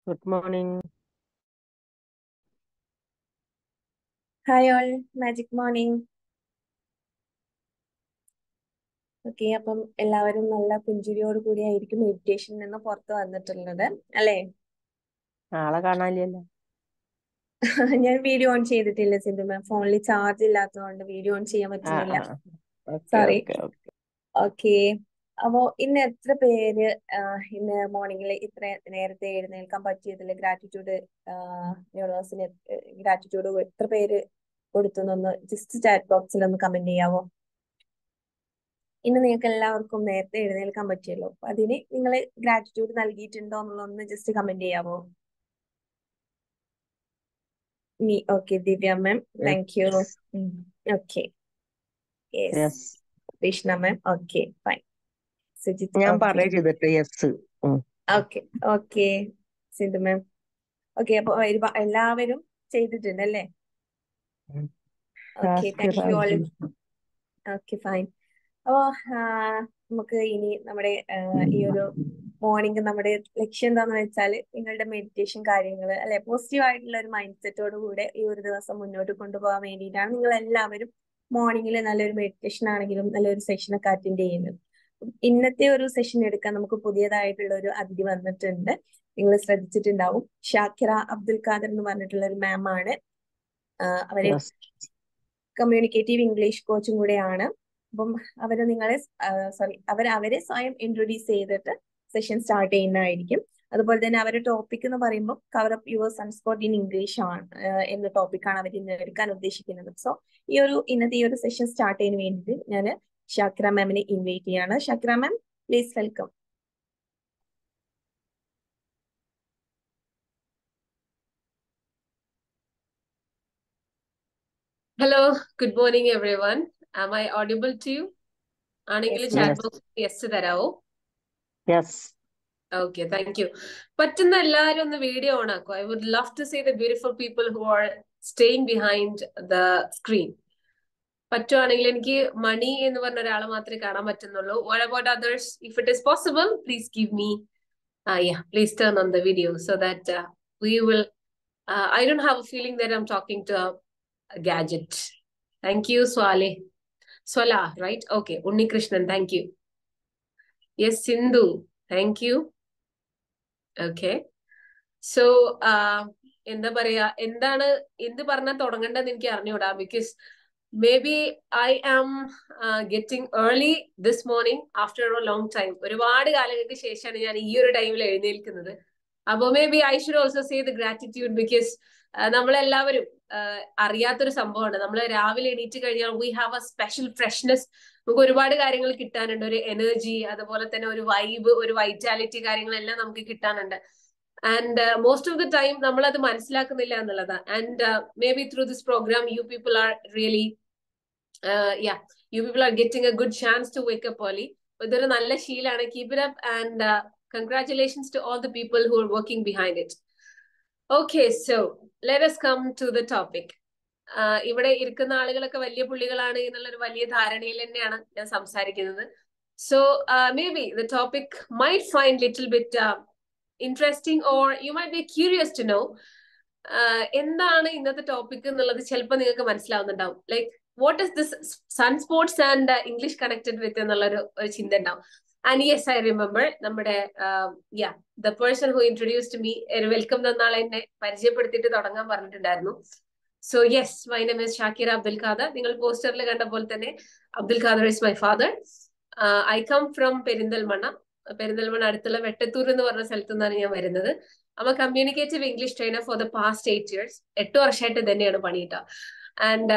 Good morning hi all magic morning okay അപ്പം എല്ലാവരും നല്ല പുഞ്ചിരിയോട് കൂടി ആയിരിക്കും മെഡിറ്റേഷനിൽ നിന്ന് പുറത്ത് വന്നിട്ടുള്ളത് അല്ലേ ആളെ കാണാനില്ലല്ലോ ഞാൻ വീഡിയോ ഓൺ ചെയ്തിട്ടില്ല സിന്ധു മാം ഫോണിൽ ചാർജ് ഇല്ലാത്തതുകൊണ്ട് വീഡിയോ ഓൺ ചെയ്യാൻ ആ പറ്റുന്നില്ല ആ okay sorry okay okay okay അപ്പോ ഇന്ന് എത്ര പേര് ആഹ് ഇന്ന് മോർണിംഗിൽ ഇത്ര നേരത്തെ എഴുന്നേൽക്കാൻ പറ്റിയതിൽ ഗ്രാറ്റിറ്റ്യൂഡ് യൂണിവേഴ്സിന് ഗ്രാറ്റിറ്റ്യൂഡ് എത്ര പേര് കൊടുത്തു എന്നൊന്ന് ജസ്റ്റ് ചാറ്റ് ബോക്സിൽ ഒന്ന് കമന്റ് ചെയ്യാവോ ഇന്ന് നിങ്ങൾക്ക് എല്ലാവർക്കും നേരത്തെ എഴുന്നേൽക്കാൻ പറ്റിയല്ലോ അപ്പൊ അതിന് നിങ്ങൾ ഗ്രാറ്റിറ്റ്യൂഡ് നൽകിയിട്ടുണ്ടോ എന്നുള്ളതൊന്ന് ജസ്റ്റ് കമന്റ് ചെയ്യാവോ മീ okay Divya ma'am thank you yes okay yes yes Krishna ma'am okay fine Sujith ഞാൻ ഓക്കെ പറയും ചെയ്തിട്ട് yes okay okay Sindhu ma'am okay അപ്പൊ ഒരുപാ- എല്ലാവരും ചെയ്തിട്ടുണ്ട് അല്ലേ okay thank you all okay fine അപ്പോ നമുക്ക് ഇനി നമ്മുടെ ആ, ഈ ഒരു മോർണിംഗ് നമ്മുടെ ലക്ഷ്യം എന്താന്ന് വെച്ചാൽ നിങ്ങളുടെ മെഡിറ്റേഷൻ കാര്യങ്ങൾ അല്ലെ പോസിറ്റീവ് ആയിട്ടുള്ള ഒരു മൈൻഡ് സെറ്റോട് കൂടെ ഈ ഒരു ദിവസം മുന്നോട്ട് കൊണ്ടുപോകാൻ വേണ്ടിയിട്ടാണ് നിങ്ങൾ എല്ലാവരും മോർണിംഗിൽ നല്ലൊരു മെഡിറ്റേഷൻ ആണെങ്കിലും നല്ലൊരു സെഷൻ ഒക്കെ അറ്റൻഡ് ചെയ്യുന്നത് ഇന്നത്തെ ഒരു സെഷൻ എടുക്കാൻ നമുക്ക് പുതിയതായിട്ടുള്ള ഒരു അതിഥി വന്നിട്ടുണ്ട് നിങ്ങൾ ശ്രദ്ധിച്ചിട്ടുണ്ടാവും ഷാക്കിറ അബ്ദുൽ ഖാദർ എന്ന് പറഞ്ഞിട്ടുള്ള ഒരു മാം ആണ് ആ, അവര് യെസ് കമ്മ്യൂണിക്കേറ്റീവ് ഇംഗ്ലീഷ് കോച്ചും കൂടെയാണ് അപ്പം അവര് നിങ്ങളെ സോറി അവർ അവരെ സ്വയം ഇൻട്രൊഡ്യൂസ് ചെയ്തിട്ട് സെഷൻ സ്റ്റാർട്ട് ചെയ്യുന്നതായിരിക്കും അതുപോലെ തന്നെ അവരുടെ ടോപ്പിക് എന്ന് പറയുമ്പോൾ cover up your sunspot in English ആണ് ആഹ് എന്ന ടോപ്പിക്കാണ് അവർ ഇന്ന് എടുക്കാൻ ഉദ്ദേശിക്കുന്നത് സോ ഈ ഒരു ഇന്നത്തെ ഈ ഒരു സെഷൻ സ്റ്റാർട്ട് ചെയ്യാൻ വേണ്ടിയിട്ട് ഞാൻ ഷാക്കിറ മാമിനെ ഇൻവൈറ്റ് ചെയ്യാണ് Shakira ma'am please welcome Hello, good morning everyone. Am I audible to you? ആണെങ്കിൽ yes chat ma'am yes box yes തരാവോ യെസ് ഓക്കെ താങ്ക് യു പറ്റുന്ന എല്ലാവരും ഒന്ന് വീഡിയോ ഓൺ ആക്കോ I would love to see the beautiful people who are staying behind the screen പറ്റുവാണെങ്കിൽ എനിക്ക് മണി എന്ന് പറഞ്ഞ ഒരാളെ മാത്രമേ കാണാൻ പറ്റുന്നുള്ളൂ what about others if it is possible please give me yeah please turn on the video so that we will I don't have a feeling that I am talking to gadget thank you സ്വാലെ സ്വല right okay Unnikrishnan thank you yes Sindhu thank you okay so എന്താ പറയാ എന്താണ് എന്ത് പറഞ്ഞാൽ തുടങ്ങേണ്ടതെന്ന് എനിക്ക് അറിഞ്ഞൂടാ because maybe I am getting early this morning after a long time ഒരുപാട് കാലങ്ങൾക്ക് ശേഷമാണ് ഞാൻ ഈ ഒരു ടൈമിൽ എഴുന്നേൽക്കുന്നത് അപ്പൊ maybe I should also say the gratitude because നമ്മളെല്ലാവരും ആഹ് അറിയാത്തൊരു സംഭവമാണ് നമ്മൾ രാവിലെ എണീറ്റ് കഴിഞ്ഞാൽ we have A special freshness നമുക്ക് ഒരുപാട് കാര്യങ്ങൾ കിട്ടാനുണ്ട് ഒരു എനർജി അതുപോലെ തന്നെ ഒരു വൈബ് ഒരു വൈറ്റാലിറ്റി കാര്യങ്ങളെല്ലാം നമുക്ക് കിട്ടാനുണ്ട് and most of the time നമ്മൾ അത് മനസ്സിലാക്കുന്നില്ല എന്നുള്ളതാണ് and maybe through this program you people are really yeah you people are getting a good chance to wake up early ഇതൊരു നല്ല ശീലാണ് keep it up and congratulations to all the people who are working behind it okay so let us come to the topic ഇവിടെ ഇരിക്കുന്ന ആളുകളൊക്കെ വലിയ പുള്ളികളാണ് എന്നുള്ളൊരു വലിയ ധാരണയിൽ തന്നെയാണ് ഞാൻ സംസാരിക്കുന്നത് so maybe the topic might find little bit interesting or you might be curious to know എന്താണ് ഇന്നത്തെ ടോപ്പിക് എന്നുള്ളത് ചിലപ്പോൾ നിങ്ങൾക്ക് മനസ്സിലാവുന്നുണ്ടാവും like what is this sun sports and English connected with എന്നുള്ളൊരു ഒരു ചിന്ത ഉണ്ടാവും ആൻഡ് യെസ് ഐ റിമെമ്പർ നമ്മുടെ yeah the person who introduced me ഒരു വെൽക്കം തന്നാൾ എന്നെ പരിചയപ്പെടുത്തിയിട്ട് തുടങ്ങാൻ പറഞ്ഞിട്ടുണ്ടായിരുന്നു so yes my name is Shakir Abdul Khader നിങ്ങൾ പോസ്റ്ററിൽ കണ്ട പോലെ തന്നെ Abdul Khader is my father I come from Perinthalmanna Perinthalmanna അടുത്തുള്ള വെട്ടത്തൂർ എന്ന് പറഞ്ഞ സ്ഥലത്തു നിന്നാണ് ഞാൻ വരുന്നത് അമ്മ communicative English trainer for the past eight years എട്ട് വർഷമായിട്ട് തന്നെയാണ് പണിയിട്ട and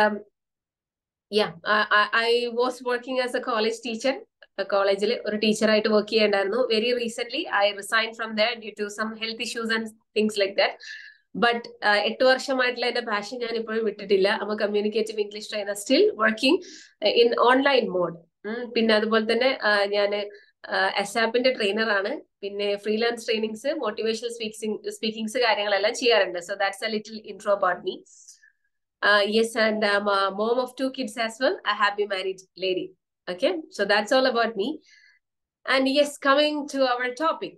yeah I was working as a college teacher കോളേജിൽ ഒരു ടീച്ചറായിട്ട് വർക്ക് ചെയ്യണ്ടായിരുന്നു very recent I resign from there due to some health issues and things like that but എട്ട് വർഷമായിട്ടുള്ള എന്റെ പാഷൻ ഞാൻ ഇപ്പോഴും വിട്ടിട്ടില്ല അപ്പൊ communicative English trainer still working in online mode പിന്നെ അതുപോലെ തന്നെ ഞാൻ എസാപ്പിന്റെ ട്രെയിനർ ആണ് പിന്നെ freelance trainings motivational speaking speakings കാര്യങ്ങളെല്ലാം ചെയ്യാറുണ്ട് so that's a little intro about me yes and mom of two kids as well I happy married lady okay so that's all about me and yes coming to our topic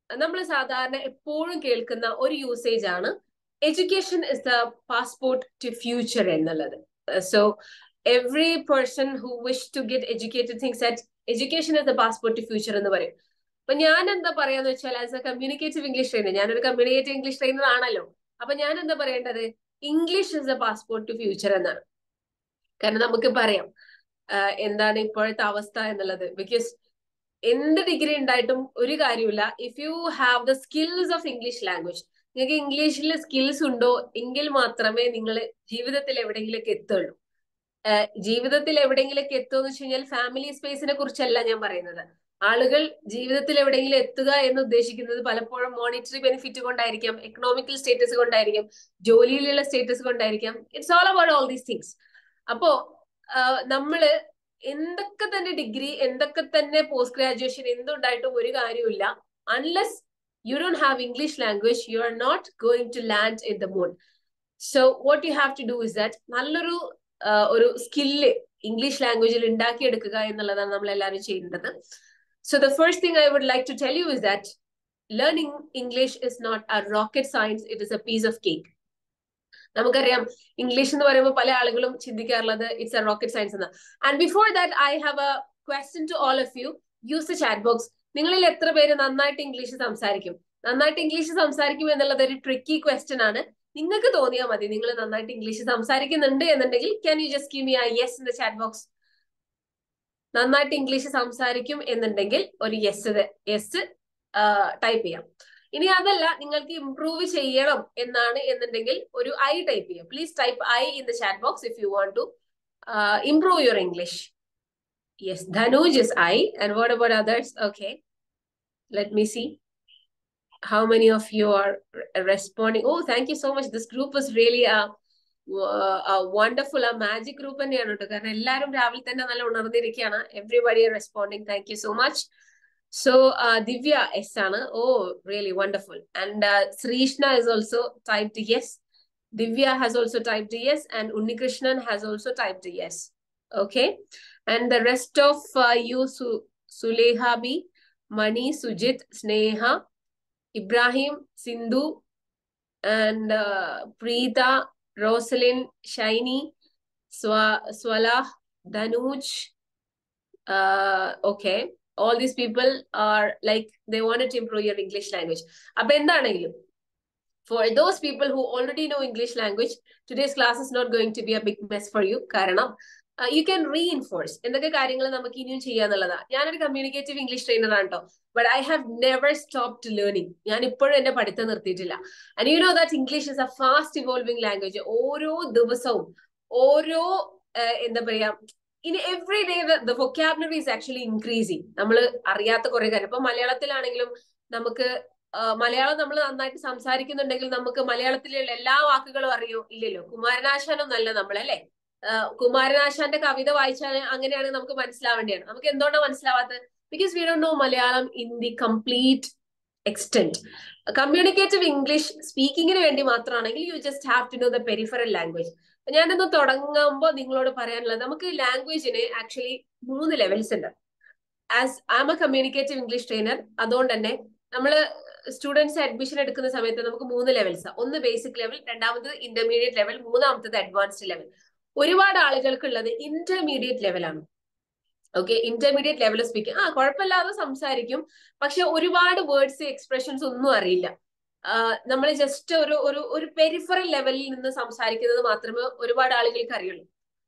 നമ്മൾ സാധാരണ എപ്പോഴും കേൾക്കുന്ന ഒരു usage ആണ് education is the passport to future എന്നുള്ളത് so every person who wish to get educated things that education is the passport to future എന്ന് പറയും അപ്പൊ ഞാൻ എന്താ പറയാന്ന് വെച്ചാൽ as a communicative English trainer ഞാനൊരു കമ്മ്യൂണിക്കേറ്റീവ് ഇംഗ്ലീഷ് ട്രെയിനർ ആണല്ലോ അപ്പൊ ഞാൻ എന്താ പറയേണ്ടത് English is the passport to future എന്നാണ് കാരണം നമുക്ക് പറയാം എന്താണ് ഇപ്പോഴത്തെ അവസ്ഥ എന്നുള്ളത് ബിക്കോസ് എന്ത് ഡിഗ്രി ഉണ്ടായിട്ടും ഒരു കാര്യമില്ല if you have the skills of English language നിങ്ങൾക്ക് ഇംഗ്ലീഷിൽ സ്കിൽസ് ഉണ്ടോ എങ്കിൽ മാത്രമേ നിങ്ങൾ ജീവിതത്തിൽ എവിടെയെങ്കിലൊക്കെ എത്തുള്ളൂ ജീവിതത്തിൽ എവിടെയെങ്കിലൊക്കെ എത്തുമെന്ന് വെച്ച് കഴിഞ്ഞാൽ ഫാമിലി സ്പേസിനെ കുറിച്ചല്ല ഞാൻ പറയുന്നത് ആളുകൾ ജീവിതത്തിൽ എവിടെയെങ്കിലും എത്തുക എന്ന് ഉദ്ദേശിക്കുന്നത് പലപ്പോഴും മോണിറ്ററി ബെനിഫിറ്റ് കൊണ്ടായിരിക്കാം എക്കണോമിക്കൽ സ്റ്റേറ്റസ് കൊണ്ടായിരിക്കാം ജോലിയിലുള്ള സ്റ്റേറ്റസ് കൊണ്ടായിരിക്കാം it's all about all these things അപ്പോ നമ്മള് എന്തൊക്കെ തന്നെ ഡിഗ്രി എന്തൊക്കെ തന്നെ പോസ്റ്റ് ഗ്രാജുവേഷൻ എന്തുണ്ടായിട്ടും ഒരു കാര്യമില്ല unless you don't have English language you are not going to land in the moon so what you have to do is that നല്ലൊരു ഒരു സ്കില്ല് ഇംഗ്ലീഷ് ലാംഗ്വേജിൽ ഉണ്ടാക്കിയെടുക്കുക എന്നുള്ളതാണ് നമ്മൾ എല്ലാവരും ചെയ്യേണ്ടത് so the first thing I would like to tell you is that learning English is not a rocket science it is a piece of cake നമുക്കറിയാം English എന്ന് പറയുമ്പോൾ പല ആളുകളും ചിന്തിക്കാറുള്ളത് ഇറ്റ്സ് എ റോക്കറ്റ് സയൻസ് എന്ന് and before that I have a question to all of you use the chat box നിങ്ങളിൽ എത്ര പേര് നന്നായിട്ട് ഇംഗ്ലീഷ് സംസാരിക്കും നന്നായിട്ട് ഇംഗ്ലീഷ് സംസാരിക്കും എന്നുള്ളത് ഒരു ട്രിക്കി ക്വസ്റ്റ്യൻ ആണ് നിങ്ങൾക്ക് തോന്നിയാൽ മതി നിങ്ങൾ നന്നായിട്ട് ഇംഗ്ലീഷ് സംസാരിക്കുന്നുണ്ട് എന്നുണ്ടെങ്കിൽ can you just give me a yes in the chat box നന്നായിട്ട് ഇംഗ്ലീഷ് സംസാരിക്കും എന്നുണ്ടെങ്കിൽ ഒരു യെസ് യെസ് ടൈപ്പ് ചെയ്യാം ഇനി അതല്ല നിങ്ങൾക്ക് ഇംപ്രൂവ് ചെയ്യണം എന്നാണ് എന്നുണ്ടെങ്കിൽ ഒരു ഐ ടൈപ്പ് ചെയ്യാം please type I in the chat box if you want to improve your English yes Dhanuj is I and what about others okay let me see how many of you are responding oh thank you so much this group was really a, a wonderful a magic group തന്നെയാണ് കേട്ടോ കാരണം എല്ലാവരും രാവിലെ തന്നെ നല്ല ഉണർന്നിരിക്കുകയാണ് everybody responding thank you so much so Divya S ആണ് oh really wonderful and Shreeshna is also typed yes Divya has also typed yes and Unnikrishnan has also typed yes okay and the rest of you Sulehabi Mani Sujith Sneha Ibrahim, Sindhu, and uh, Preeta, Rosalyn, Shiny, Swa Swalah, Danuj. Uh, okay, all these people are like they wanted to improve your English language. അപ്പൊ എന്താണെങ്കിലും for those people who already know English language, today's class is not going to be a big mess for you. കാരണം you can reinforce എന്തൊക്കെ കാര്യങ്ങൾ നമുക്ക് ഇനിയും ചെയ്യാന്നുള്ളതാ ഞാനൊരു communicative English trainer ആണ് കേട്ടോ but I have never stopped learning ഞാൻ ഇപ്പോഴും എന്റെ പഠിത്തം നിർത്തിയിട്ടില്ല and you know that English is a fast evolving language ഓരോ ദിവസവും ഓരോ എന്താ പറയാ ഇനി every day the vocabulary is actually increasing നമ്മൾ അറിയാത്ത കുറെ കാര്യം ഇപ്പൊ മലയാളത്തിലാണെങ്കിലും നമുക്ക് മലയാളം നമ്മൾ നന്നായിട്ട് സംസാരിക്കുന്നുണ്ടെങ്കിൽ നമുക്ക് മലയാളത്തിലുള്ള എല്ലാ വാക്കുകളും അറിയോ ഇല്ലല്ലോ കുമാരനാശാനൊന്നല്ല നമ്മളല്ലേ കുമാരനാശാന്റെ കവിത വായിച്ചാൽ അങ്ങനെയാണെങ്കിൽ നമുക്ക് മനസ്സിലാവേണ്ടിയാണ് നമുക്ക് എന്തുകൊണ്ടാണ് മനസ്സിലാവാത്തത് because we don't know Malayalam in the complete extent communicative English സ്പീക്കിങ്ങിന് വേണ്ടി മാത്രമാണെങ്കിൽ you just have to know the peripheral language ഞാനിന്ന് തുടങ്ങുമ്പോൾ നിങ്ങളോട് പറയാനുള്ളത് നമുക്ക് ലാംഗ്വേജിന് ആക്ച്വലി മൂന്ന് ലെവൽസ് ഉണ്ട് as I am a communicative English trainer അതുകൊണ്ട് തന്നെ നമ്മൾ സ്റ്റുഡൻസ് അഡ്മിഷൻ എടുക്കുന്ന സമയത്ത് നമുക്ക് മൂന്ന് ലെവൽസ് ഒന്ന് ബേസിക് ലെവൽ രണ്ടാമത് ഇന്റർമീഡിയറ്റ് ലെവൽ മൂന്നാമത്തത് അഡ്വാൻസ്ഡ് ലെവൽ ഒരുപാട് ആളുകൾക്കുള്ളത് ഇന്റർമീഡിയറ്റ് ലെവലാണ് ഓക്കെ ഇന്റർമീഡിയറ്റ് ലെവൽ സ്പീക്കിംഗ് ആ കുഴപ്പമില്ലാതെ സംസാരിക്കും പക്ഷെ ഒരുപാട് വേർഡ്സ് എക്സ്പ്രഷൻസ് ഒന്നും അറിയില്ല നമ്മൾ ജസ്റ്റ് ഒരു ഒരു ഒരു പെരിഫറൽ ലെവലിൽ നിന്ന് സംസാരിക്കുന്നത് മാത്രമേ ഒരുപാട് ആളുകൾക്ക് അറിയുള്ളൂ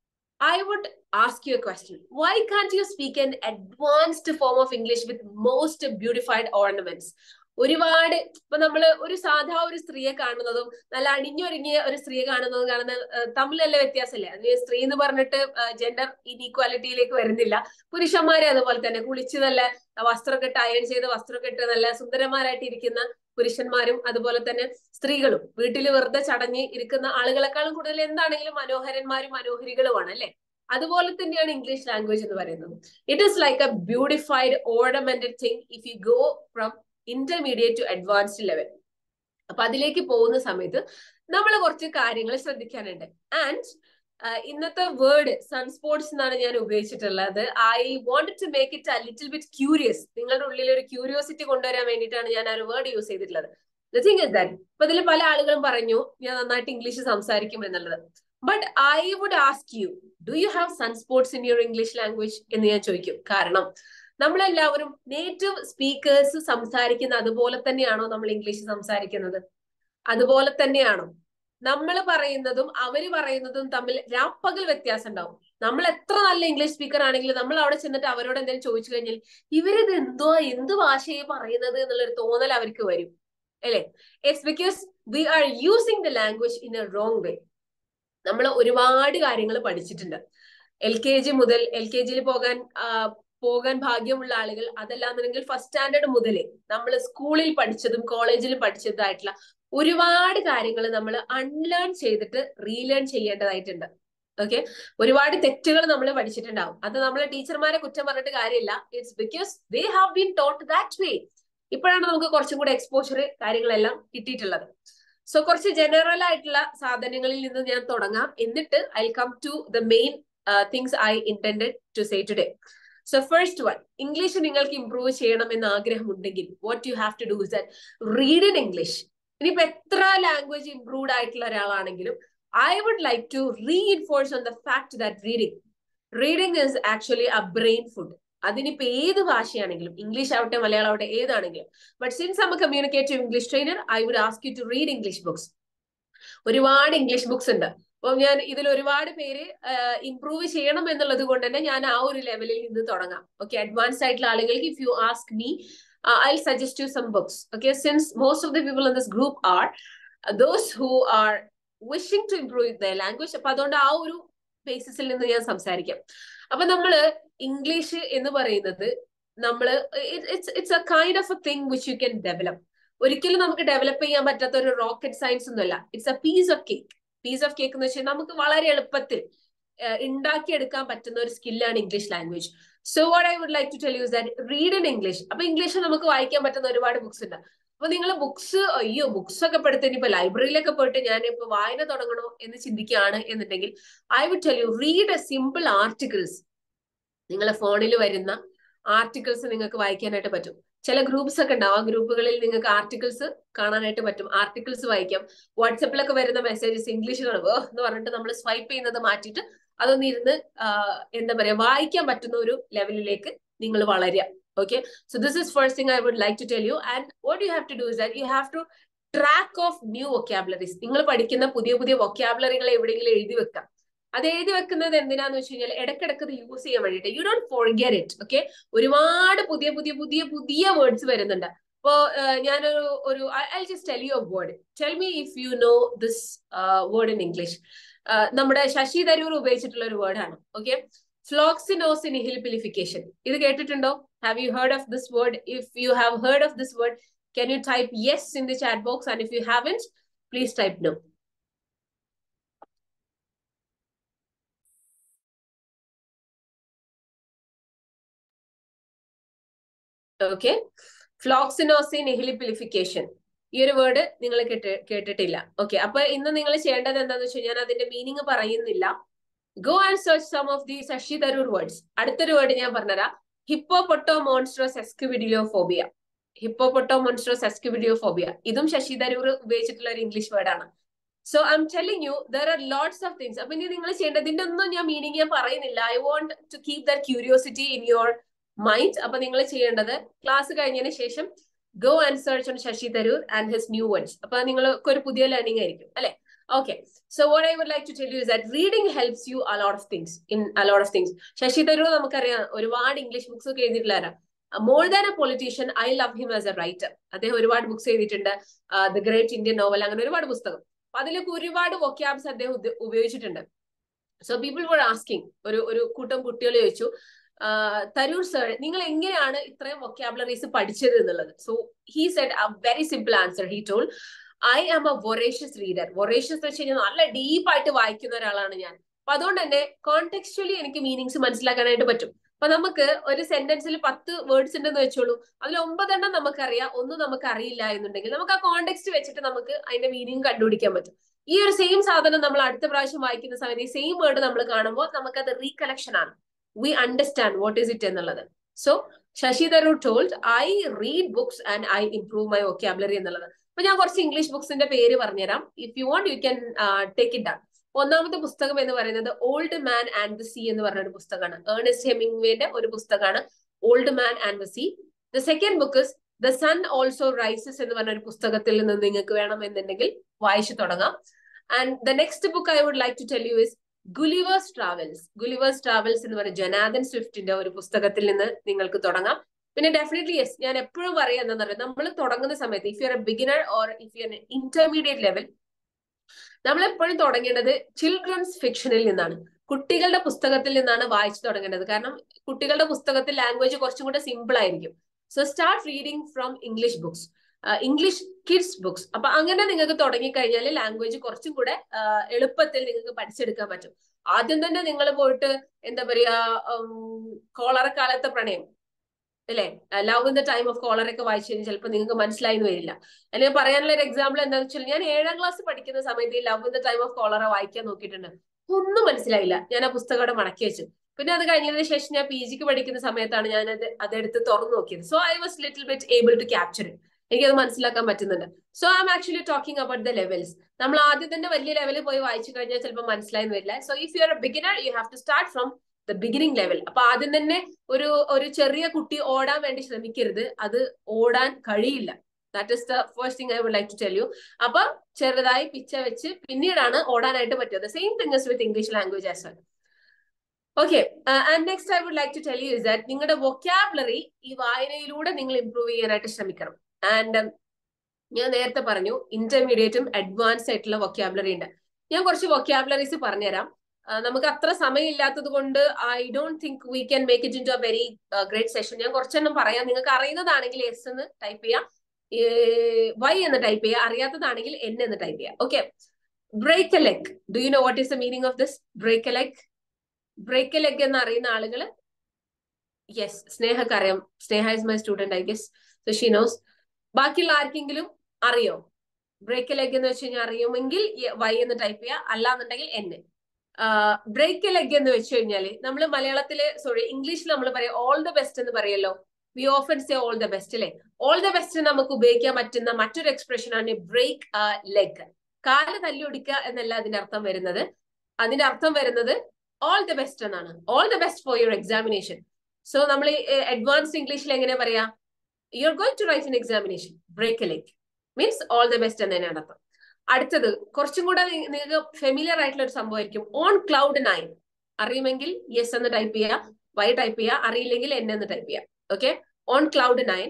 I would ask you a question why can't you speak an advanced form of English with most beautified ornaments ഒരുപാട് ഇപ്പൊ നമ്മള് ഒരു സാധാ ഒരു സ്ത്രീയെ കാണുന്നതും നല്ല അണിഞ്ഞൊരുങ്ങിയ ഒരു സ്ത്രീയെ കാണുന്നതും കാണുന്ന തമ്മിലല്ല വ്യത്യാസമല്ലേ അതിന് സ്ത്രീ എന്ന് പറഞ്ഞിട്ട് ജെൻഡർ ഇനീക്വാലിറ്റിയിലേക്ക് വരുന്നില്ല പുരുഷന്മാരെ അതുപോലെ തന്നെ കുളിച്ച് നല്ല വസ്ത്രമൊക്കെ ഇട്ട് അയൺ ചെയ്ത വസ്ത്രമൊക്കെ ഇട്ട് നല്ല സുന്ദരന്മാരായിട്ട് ഇരിക്കുന്ന പുരുഷന്മാരും അതുപോലെ തന്നെ സ്ത്രീകളും വീട്ടിൽ വെറുതെ ചടഞ്ഞ് ഇരിക്കുന്ന ആളുകളെക്കാളും കൂടുതൽ എന്താണെങ്കിലും മനോഹരന്മാരും മനോഹരികളുമാണ് അല്ലെ അതുപോലെ തന്നെയാണ് ഇംഗ്ലീഷ് ലാംഗ്വേജ് എന്ന് പറയുന്നത് it is like a beautified ornamented thing if you go from intermediate to advanced level അപ്പൊ അതിലേക്ക് പോകുന്ന സമയത്ത് നമ്മൾ കുറച്ച് കാര്യങ്ങൾ ശ്രദ്ധിക്കാനുണ്ട് ആൻഡ് ഇന്നത്തെ വേർഡ് സൺസ്പോർട്സ് എന്നാണ് ഞാൻ ഉപയോഗിച്ചിട്ടുള്ളത് I wanted to make it a little bit curious നിങ്ങളുടെ ഉള്ളിൽ ഒരു ക്യൂരിയോസിറ്റി കൊണ്ടുവരാൻ വേണ്ടിയിട്ടാണ് ഞാൻ ആ ഒരു വേർഡ് യൂസ് ചെയ്തിട്ടുള്ളത് ദ തിങ് ഇസ് ദാറ്റ് ഇപ്പൊ ഇതിൽ പല ആളുകളും പറഞ്ഞു ഞാൻ നന്നായിട്ട് ഇംഗ്ലീഷ് സംസാരിക്കും എന്നുള്ളത് but I would ask you do you have sun sports in your English language എന്ന് ഞാൻ ചോദിക്കും കാരണം നമ്മളെല്ലാവരും നേറ്റീവ് സ്പീക്കേഴ്സ് സംസാരിക്കുന്ന അതുപോലെ തന്നെയാണോ നമ്മൾ ഇംഗ്ലീഷ് സംസാരിക്കുന്നത് അതുപോലെ തന്നെയാണോ നമ്മൾ പറയുന്നതും അവര് പറയുന്നതും തമ്മിൽ രാപ്പകൽ വ്യത്യാസം ഉണ്ടാവും നമ്മൾ എത്ര നല്ല ഇംഗ്ലീഷ് സ്പീക്കർ ആണെങ്കിലും നമ്മൾ അവിടെ ചെന്നിട്ട് അവരോട് എന്തെങ്കിലും ചോദിച്ചു കഴിഞ്ഞാൽ ഇവരിത് എന്തോ എന്ത് ഭാഷയെ പറയുന്നത് എന്നുള്ളൊരു തോന്നൽ അവർക്ക് വരും അല്ലെ it's because we are using the language in a wrong way നമ്മൾ ഒരുപാട് കാര്യങ്ങൾ പഠിച്ചിട്ടുണ്ട് എൽ കെ ജി മുതൽ എൽ കെ ജിയിൽ പോകാൻ പോകാൻ ഭാഗ്യമുള്ള ആളുകൾ അതല്ലാന്നുണ്ടെങ്കിൽ ഫസ്റ്റ് സ്റ്റാൻഡേർഡ് മുതലേ നമ്മൾ സ്കൂളിൽ പഠിച്ചതും കോളേജിൽ പഠിച്ചതായിട്ടുള്ള ഒരുപാട് കാര്യങ്ങൾ നമ്മൾ അൺലേൺ ചെയ്തിട്ട് റീലേൺ ചെയ്യേണ്ടതായിട്ടുണ്ട് ഓക്കെ ഒരുപാട് തെറ്റുകൾ നമ്മൾ പഠിച്ചിട്ടുണ്ടാവും അത് നമ്മൾ ടീച്ചർമാരെ കുറ്റം പറഞ്ഞിട്ട് കാര്യമില്ല it's because they have been taught that way ഇപ്പോഴാണ് നമുക്ക് കുറച്ചും കൂടെ എക്സ്പോഷർ കാര്യങ്ങളെല്ലാം കിട്ടിയിട്ടുള്ളത് സോ കുറച്ച് ജനറൽ ആയിട്ടുള്ള സാധനങ്ങളിൽ നിന്ന് ഞാൻ തുടങ്ങാം എന്നിട്ട് I come to the main things I intended to say today so first one English നിങ്ങൾക്ക് ഇംപ്രൂവ് ചെയ്യണം എന്ന് ആഗ്രഹമുണ്ടെങ്കിൽ what you have to do is that read in English ഇനിയിപ്പോ എത്ര ലാംഗ്വേജ് ഇംപ്രൂവ്ഡ് ആയിട്ടുള്ള ഒരാളാണെങ്കിലും I would like to reinforce on the fact that reading reading is actually a brain food അതിനിപ്പോ ഏത് ഭാഷയാണെങ്കിലും ഇംഗ്ലീഷ് ആവട്ടെ മലയാളം ആവട്ടെ ഏതാണെങ്കിലും but since I communicative English trainer I would ask you to read English books ഒരുപാട് English books ഉണ്ട് അപ്പം ഞാൻ ഇതിൽ ഒരുപാട് പേര് ഇംപ്രൂവ് ചെയ്യണം എന്നുള്ളത് കൊണ്ട് തന്നെ ഞാൻ ആ ഒരു ലെവലിൽ നിന്ന് തുടങ്ങാം ഓക്കെ അഡ്വാൻസ് ആയിട്ടുള്ള ആളുകൾക്ക് if you ask me I suggest you some books okay since most of the people in this group are those who are wishing to improve the language അപ്പൊ അതുകൊണ്ട് ആ ഒരു ബേസിസിൽ നിന്ന് ഞാൻ സംസാരിക്കാം അപ്പൊ നമ്മള് ഇംഗ്ലീഷ് എന്ന് പറയുന്നത് നമ്മള് it's it's a kind of a thing which you can develop ഒരിക്കലും നമുക്ക് ഡെവലപ്പ് ചെയ്യാൻ പറ്റാത്ത ഒരു റോക്കറ്റ് സയൻസ് ഒന്നുമല്ല it's a piece of cake piece of cake എന്ന് വെച്ചാൽ നമുക്ക് വളരെ എളുപ്പത്തിൽ ഉണ്ടാക്കിയെടുക്കാൻ പറ്റുന്ന ഒരു സ്കില്ലാണ് English language so what I would like to tell use that read in English അപ്പൊ ഇംഗ്ലീഷ് നമുക്ക് വായിക്കാൻ പറ്റുന്ന ഒരുപാട് ബുക്സ് ഉണ്ട് അപ്പൊ നിങ്ങൾ ബുക്സ് അയ്യോ ബുക്സ് ഒക്കെ പെടുത്ത് ഇനിയിപ്പോ ലൈബ്രറിയിലൊക്കെ പോയിട്ട് ഞാൻ ഇപ്പൊ വായന തുടങ്ങണോ എന്ന് ചിന്തിക്കുകയാണ് എന്നുണ്ടെങ്കിൽ I would tell you read a simple articles നിങ്ങളെ ഫോണിൽ വരുന്ന ആർട്ടിക്കിൾസ് നിങ്ങൾക്ക് വായിക്കാനായിട്ട് പറ്റും ചില ഗ്രൂപ്പ്സ് ഒക്കെ ഉണ്ടാവും ആ ഗ്രൂപ്പുകളിൽ നിങ്ങൾക്ക് ആർട്ടിക്കിൾസ് കാണാനായിട്ട് പറ്റും ആർട്ടിക്കിൾസ് വായിക്കാം വാട്സപ്പിലൊക്കെ വരുന്ന മെസ്സേജസ് ഇംഗ്ലീഷിലാണ് ഓ എന്ന് പറഞ്ഞിട്ട് നമ്മൾ സ്വൈപ്പ് ചെയ്യുന്നത് മാറ്റിയിട്ട് അതൊന്ന് ഇരുന്ന് എന്താ പറയാ വായിക്കാൻ പറ്റുന്ന ഒരു ലെവലിലേക്ക് നിങ്ങൾ വളരുക okay so this is first thing I would like to tell you and what you have to do is that you have to track of new vocabularies നിങ്ങൾ പഠിക്കുന്ന പുതിയ പുതിയ വൊക്കാബുലറികൾ എവിടെയെങ്കിലും എഴുതി വെക്കാം അത് എഴുതി വെക്കുന്നത് എന്തിനാന്ന് വെച്ച് കഴിഞ്ഞാൽ ഇടയ്ക്കിടയ്ക്ക് അത് യൂസ് ചെയ്യാൻ വേണ്ടിയിട്ട് you don't forget it okay ഒരുപാട് പുതിയ പുതിയ പുതിയ പുതിയ വേർഡ്സ് വരുന്നുണ്ട് അപ്പോ ഞാനൊരു ഒരു I just tell you a word tell me if you know this word in English നമ്മുടെ ശശി തരൂർ ഉപയോഗിച്ചിട്ടുള്ള ഒരു വേർഡാണ് ഓക്കെ ഫ്ലോക്സിനോസ് നിഹിലിപ്പിലിഫിക്കേഷൻ ഇത് കേട്ടിട്ടുണ്ടോ have you heard of this word if you have heard of this word can you type yes in the chat box and if you haven't please type no okay floccinaucinihilipilification ഈ ഒരു word നിങ്ങൾ കേട്ട് കേട്ടിട്ടില്ല okay അപ്പൊ ഇന്ന് നിങ്ങൾ ചെയ്യേണ്ടത് എന്താണെന്ന് വെച്ചാൽ ഞാൻ അതിന്റെ മീനിങ് പറയുന്നില്ല go and search some of the Shashi Tharoor words അടുത്തൊരു വേർഡ് ഞാൻ പറഞ്ഞുതരാം ഹിപ്പോപൊട്ടോ മോൺസ്ട്രോസ് എസ്ക്യുവിഡിയോ ഫോബിയ ഹിപ്പോപൊട്ടോ മോൺസ്ട്രോസ് എസ്ക്യുവിഡിയോ ഫോബിയ ഇതും ശശി തരൂർ ഉപയോഗിച്ചിട്ടുള്ള ഒരു ഇംഗ്ലീഷ് വേർഡാണ് so I am telling you there are lots of things അപ്പൊ ഇനി നിങ്ങൾ ചെയ്യേണ്ടത് ഇതിന്റെ ഒന്നും ഞാൻ മീനിങ് ഞാൻ പറയുന്നില്ല I want to keep the curiosity in your mind അപ്പൊ നിങ്ങൾ ചെയ്യേണ്ടത് ക്ലാസ് കഴിഞ്ഞതിന് ശേഷം go and search on Shashi Tharoor and his new words അപ്പൊ നിങ്ങൾക്ക് ഒരു പുതിയ ലേണിംഗ് ആയിരിക്കും അല്ലെ okay so what I would like to tell you is that reading helps you a lot of things in a lot of things Shashi Tharoor നമുക്കറിയാം ഒരുപാട് English books ഒക്കെ എഴുതിയിട്ടുള്ള more than A politician I love him as a writer അദ്ദേഹം ഒരുപാട് books എഴുതിയിട്ടുണ്ട് the great Indian novel അങ്ങനെ ഒരുപാട് പുസ്തകം അപ്പൊ അതിലൊക്കെ ഒരുപാട് വൊക്യാബ്സ് അദ്ദേഹം ഉപയോഗിച്ചിട്ടുണ്ട് സോ പീപ്പിൾ വർ ആസ്കിങ് ഒരു ഒരു കൂട്ടം കുട്ടികൾ ചോദിച്ചു തരൂർ സർ നിങ്ങൾ എങ്ങനെയാണ് ഇത്രയും വൊക്കാബുലറീസ് പഠിച്ചത് എന്നുള്ളത് so he said a very simple answer he told I am a voracious reader voracious എന്ന് വെച്ച് കഴിഞ്ഞാൽ നല്ല ഡീപ്പായിട്ട് വായിക്കുന്ന ഒരാളാണ് ഞാൻ അപ്പൊ അതുകൊണ്ട് തന്നെ കോണ്ടെക്സ്ച്വലി എനിക്ക് മീനിങ്സ് മനസ്സിലാക്കാനായിട്ട് പറ്റും അപ്പൊ നമുക്ക് ഒരു സെന്റൻസിൽ പത്ത് വേർഡ്സ് ഉണ്ടെന്ന് വെച്ചോളൂ അതിൽ ഒമ്പതെണ്ണം നമുക്കറിയാം ഒന്നും നമുക്ക് അറിയില്ല എന്നുണ്ടെങ്കിൽ നമുക്ക് ആ കോണ്ടെക്സ്റ്റ് വെച്ചിട്ട് നമുക്ക് അതിന്റെ മീനിങ് കണ്ടുപിടിക്കാൻ പറ്റും ഈ ഒരു സെയിം സാധനം നമ്മൾ അടുത്ത പ്രാവശ്യം വായിക്കുന്ന സമയത്ത് ഈ സെയിം വേർഡ് നമ്മൾ കാണുമ്പോൾ നമുക്കത് റീകലക്ഷൻ ആണ് we understand what is it എന്നുള്ളത് so Shashi Tharoor told I read books and I improve my vocabulary എന്നുള്ളത് അപ്പൊ ഞാൻ കുറച്ച് ഇംഗ്ലീഷ് ബുക്സിന്റെ പേര് പറഞ്ഞുതരാം if you want you can take it down ഒന്നാമത്തെ പുസ്തകം എന്ന് പറയുന്നത് old man and the sea എന്ന് പറഞ്ഞ ഒരു പുസ്തകമാണ് ഏർണസ്റ്റ് ഹെമിംഗ്വേന്റെ ഒരു പുസ്തകമാണ് old man and the sea the second book is the sun also rises എന്ന് പറഞ്ഞ ഒരു പുസ്തകത്തിൽ നിന്ന് നിങ്ങൾക്ക് വേണമെന്നുണ്ടെങ്കിൽ വായിച്ചു തുടങ്ങാം and the next book I would like to tell you is Gulliver's travels Gulliver's travels എന്ന് പറയുന്ന ജനാദൻ സ്വിഫ്റ്റിന്റെ ഒരു പുസ്തകത്തിൽ നിന്ന് നിങ്ങൾക്ക് തുടങ്ങാം പിന്നെ ഡെഫിനറ്റ്ലി യെസ് ഞാൻ എപ്പോഴും പറയാം എന്താണെന്ന് അറിയാം നമ്മൾ തുടങ്ങുന്ന സമയത്ത് if you are a beginner or if you are intermediate level നമ്മൾ എപ്പോഴും തുടങ്ങേണ്ടത് ചിൽഡ്രൻസ് ഫിക്ഷനിൽ നിന്നാണ് കുട്ടികളുടെ പുസ്തകത്തിൽ നിന്നാണ് വായിച്ചു തുടങ്ങേണ്ടത് കാരണം കുട്ടികളുടെ പുസ്തകത്തിൽ ലാംഗ്വേജ് കുറച്ചും കൂടെ സിമ്പിൾ ആയിരിക്കും so start reading from English books English kids books അപ്പൊ അങ്ങനെ നിങ്ങൾക്ക് തുടങ്ങിക്കഴിഞ്ഞാൽ ലാംഗ്വേജ് കുറച്ചും കൂടെ എളുപ്പത്തിൽ നിങ്ങൾക്ക് പഠിച്ചെടുക്കാൻ പറ്റും ആദ്യം തന്നെ നിങ്ങൾ പോയിട്ട് എന്താ പറയാ കോളറക്കാലത്തെ പ്രണയം അല്ലെ love in the time of cholera ഒക്കെ വായിച്ചു കഴിഞ്ഞാൽ ചിലപ്പോൾ നിങ്ങൾക്ക് മനസ്സിലായെന്ന് വരില്ല അല്ലെങ്കിൽ പറയാനുള്ള ഒരു എക്സാമ്പിൾ എന്താണെന്ന് വെച്ചാൽ ഞാൻ ഏഴാം ക്ലാസ് പഠിക്കുന്ന സമയത്ത് ഈ love in the time of cholera വായിക്കാൻ നോക്കിയിട്ടുണ്ട് ഒന്നും മനസ്സിലായില്ല ഞാൻ ആ പുസ്തകം അവിടെ മടക്കി വെച്ചു പിന്നെ അത് കഴിഞ്ഞതിന് ശേഷം ഞാൻ പി ജിക്ക് പഠിക്കുന്ന സമയത്താണ് ഞാൻ അത് അതെടുത്ത് തുറന്നു നോക്കിയത് so I was little bit able to capture it എനിക്കത് മനസ്സിലാക്കാൻ പറ്റുന്നുണ്ട് so I I'm actually talking about the levels നമ്മൾ ആദ്യം തന്നെ വലിയ ലെവലിൽ പോയി വായിച്ചു കഴിഞ്ഞാൽ ചിലപ്പോൾ മനസ്സിലായെന്ന് വരില്ല so if you are a beginner you have to start from the beginning level അപ്പൊ ആദ്യം തന്നെ ഒരു ഒരു ചെറിയ കുട്ടി ഓടാൻ വേണ്ടി ശ്രമിക്കരുത് അത് ഓടാൻ കഴിയില്ല that is the first thing I would like to tell you അപ്പൊ ചെറുതായി പിച്ച വെച്ച് പിന്നീടാണ് ഓടാനായിട്ട് പറ്റുന്നത് same thing is with English language as well okay and next I would like to tell you is that നിങ്ങളുടെ വൊക്കാബുലറി ഈ വായനയിലൂടെ നിങ്ങൾ ഇംപ്രൂവ് ചെയ്യാനായിട്ട് ശ്രമിക്കണം ആൻഡ് ഞാൻ നേരത്തെ പറഞ്ഞു ഇന്റർമീഡിയറ്റും അഡ്വാൻസ് ആയിട്ടുള്ള വൊക്കാബുലറി ഉണ്ട് ഞാൻ കുറച്ച് വൊക്കാബുലറീസ് പറഞ്ഞുതരാം നമുക്ക് അത്ര സമയമില്ലാത്തത് കൊണ്ട് I don't think we can make it into a very great session ഞാൻ കുറച്ചെണ്ണം പറയാം നിങ്ങൾക്ക് അറിയുന്നതാണെങ്കിൽ എസ് എന്ന് ടൈപ്പ് ചെയ്യാം വൈ എന്ന് ടൈപ്പ് ചെയ്യുക അറിയാത്തതാണെങ്കിൽ എൻ എന്ന് ടൈപ്പ് ചെയ്യാം okay break a leg do you know what is the meaning of this break a leg break a leg എന്ന് അറിയുന്ന ആളുകൾ യെസ് സ്നേഹക്ക് അറിയാം Sneha is my student I guess so she knows ബാക്കിയുള്ള ആർക്കെങ്കിലും അറിയോ ബ്രേക്ക് എ ലെഗ് എന്ന് വെച്ച് കഴിഞ്ഞാൽ അറിയുമെങ്കിൽ വൈ എന്ന് ടൈപ്പ് ചെയ്യുക അല്ലാന്നുണ്ടെങ്കിൽ എൻ ബ്രേക്ക് എ ലെഗ് എന്ന് വെച്ച് കഴിഞ്ഞാൽ നമ്മൾ മലയാളത്തില് സോറി ഇംഗ്ലീഷിൽ നമ്മൾ പറയാം ഓൾ ദ ബെസ്റ്റ് എന്ന് പറയല്ലോ we often say all the best അല്ലെ ഓൾ ദ ബെസ്റ്റ് നമുക്ക് ഉപയോഗിക്കാൻ പറ്റുന്ന മറ്റൊരു എക്സ്പ്രഷൻ ആണ് ബ്രേക്ക് ലെഗ് കാല് തല്ലിയൊടിക്കുക എന്നല്ല അതിന്റെ അർത്ഥം വരുന്നത് അതിന്റെ അർത്ഥം വരുന്നത് ഓൾ ദ ബെസ്റ്റ് എന്നാണ് all the best for your examination so നമ്മൾ അഡ്വാൻസ്ഡ് ഇംഗ്ലീഷിൽ എങ്ങനെ പറയാ you are going to write in examination break leg means all the best എന്നതിനാണ് അർത്ഥം അടുത്തത് കുറച്ചും കൂടെ നിങ്ങൾക്ക് ഫെമിലിയർ ആയിട്ടുള്ള ഒരു സംഭവമായിരിക്കും ഓൺ ക്ലൗഡ് നയൻ അറിയുമെങ്കിൽ യെസ് എന്ന് ടൈപ്പ് ചെയ്യുക വൈ ടൈപ്പ് ചെയ്യുക അറിയില്ലെങ്കിൽ എൻ എന്ന് ടൈപ്പ് ചെയ്യുക okay on cloud nine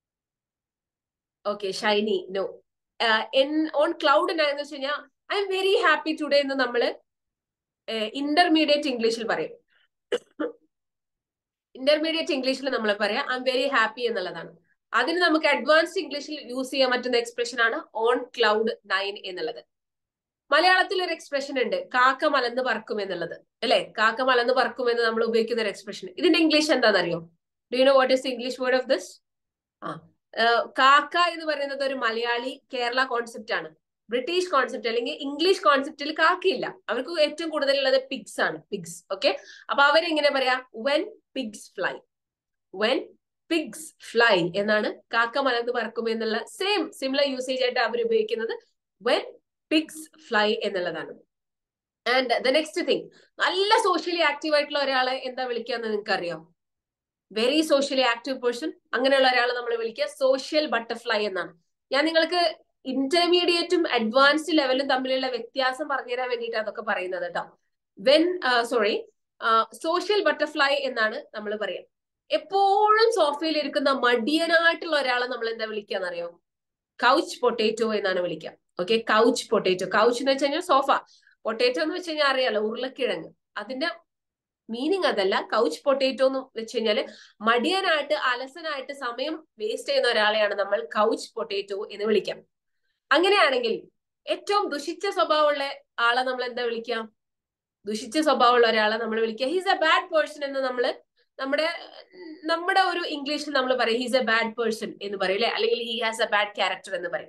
okay Shiny no N on cloud nine എന്ന് വെച്ച് കഴിഞ്ഞാൽ I'm very happy today എന്ന് നമ്മൾ ഇന്റർമീഡിയറ്റ് ഇംഗ്ലീഷിൽ പറയും ഇന്റർമീഡിയറ്റ് ഇംഗ്ലീഷിൽ നമ്മൾ പറയാം ഐ എം വെരി ഹാപ്പി എന്നുള്ളതാണ് അതിന് നമുക്ക് അഡ്വാൻസ്ഡ് ഇംഗ്ലീഷിൽ യൂസ് ചെയ്യാൻ പറ്റുന്ന എക്സ്പ്രഷൻ ആണ് ഓൺ ക്ലൗഡ് നയൻ എന്നുള്ളത് മലയാളത്തിൽ ഒരു എക്സ്പ്രഷൻ ഉണ്ട് കാക്ക മലന്ന് പറക്കും എന്നുള്ളത് അല്ലെ കാക്ക മലന്ന് പറക്കും എന്ന് നമ്മൾ ഉപയോഗിക്കുന്ന ഒരു എക്സ്പ്രഷൻ ഇതിന്റെ ഇംഗ്ലീഷ് എന്താണെന്നറിയോ do you know what is English word of this ആ കാക്ക എന്ന് പറയുന്നത് ഒരു മലയാളി കേരള കോൺസെപ്റ്റ് ആണ് ബ്രിട്ടീഷ് കോൺസെപ്റ്റ് അല്ലെങ്കിൽ ഇംഗ്ലീഷ് കോൺസെപ്റ്റിൽ കാക്കയില്ല അവർക്ക് ഏറ്റവും കൂടുതൽ ഉള്ളത് പിഗ്സ് ആണ് പിഗ്സ് ഓക്കെ അപ്പൊ അവരെങ്ങനെ പറയാ when pigs fly when pigs fly എന്നാണ് കാക്ക മലർന്ന് പറക്കും എന്നുള്ള സെയിം സിമിലർ യൂസേജ് ആയിട്ട് അവർ ഉപയോഗിക്കുന്നത് വെൻ പിഗ്സ് ഫ്ലൈ എന്നുള്ളതാണ് ആൻഡ് ദ നെക്സ്റ്റ് തിങ് നല്ല സോഷ്യലി ആക്റ്റീവ് ആയിട്ടുള്ള ഒരാളെ എന്താ വിളിക്കാന്ന് നിങ്ങൾക്ക് അറിയാം വെരി സോഷ്യലി ആക്റ്റീവ് പേഴ്സൺ അങ്ങനെയുള്ള ഒരാളെ നമ്മൾ വിളിക്കുക സോഷ്യൽ ബട്ടർഫ്ലൈ എന്നാണ് ഞാൻ നിങ്ങൾക്ക് ഇന്റർമീഡിയറ്റും അഡ്വാൻസ്ഡ് ലെവലും തമ്മിലുള്ള വ്യത്യാസം പറഞ്ഞുതരാൻ വേണ്ടിയിട്ട് അതൊക്കെ പറയുന്നത് കേട്ടോ വെൻ സോറി സോഷ്യൽ ബട്ടർഫ്ലൈ എന്നാണ് നമ്മൾ പറയാം എപ്പോഴും സോഫയിൽ ഇരിക്കുന്ന മടിയനായിട്ടുള്ള ഒരാളെ നമ്മൾ എന്താ വിളിക്കാന്നറിയോ കൗച്ച് പൊട്ടേറ്റോ എന്നാണ് വിളിക്കുക ഓക്കെ കൗച്ച് പൊട്ടേറ്റോ കൗച്ച് എന്ന് വെച്ച് കഴിഞ്ഞാൽ സോഫ പൊട്ടേറ്റോ എന്ന് വെച്ച് കഴിഞ്ഞാൽ അറിയാലോ ഉരുളക്കിഴങ്ങ് അതിന്റെ മീനിങ് അതല്ല കൗച്ച് പൊട്ടേറ്റോ എന്ന് വെച്ച് കഴിഞ്ഞാല് മടിയനായിട്ട് അലസനായിട്ട് സമയം വേസ്റ്റ് ചെയ്യുന്ന ഒരാളെയാണ് നമ്മൾ കൗച്ച് പൊട്ടേറ്റോ എന്ന് വിളിക്കാം അങ്ങനെയാണെങ്കിൽ ഏറ്റവും ദുഷിച്ച സ്വഭാവമുള്ള ആളെ നമ്മൾ എന്താ വിളിക്കാം ദുഷിച്ച സ്വഭാവമുള്ള ഒരാളെ നമ്മൾ വിളിക്കുക ഹീസ് എ ബാഡ് പേഴ്സൺ എന്ന് നമ്മൾ നമ്മുടെ നമ്മുടെ ഒരു ഇംഗ്ലീഷിൽ നമ്മൾ പറയും ഹീസ് എ ബാഡ് പേഴ്സൺ എന്ന് പറയും അല്ലെ അല്ലെങ്കിൽ he has a bad character എന്ന് പറയും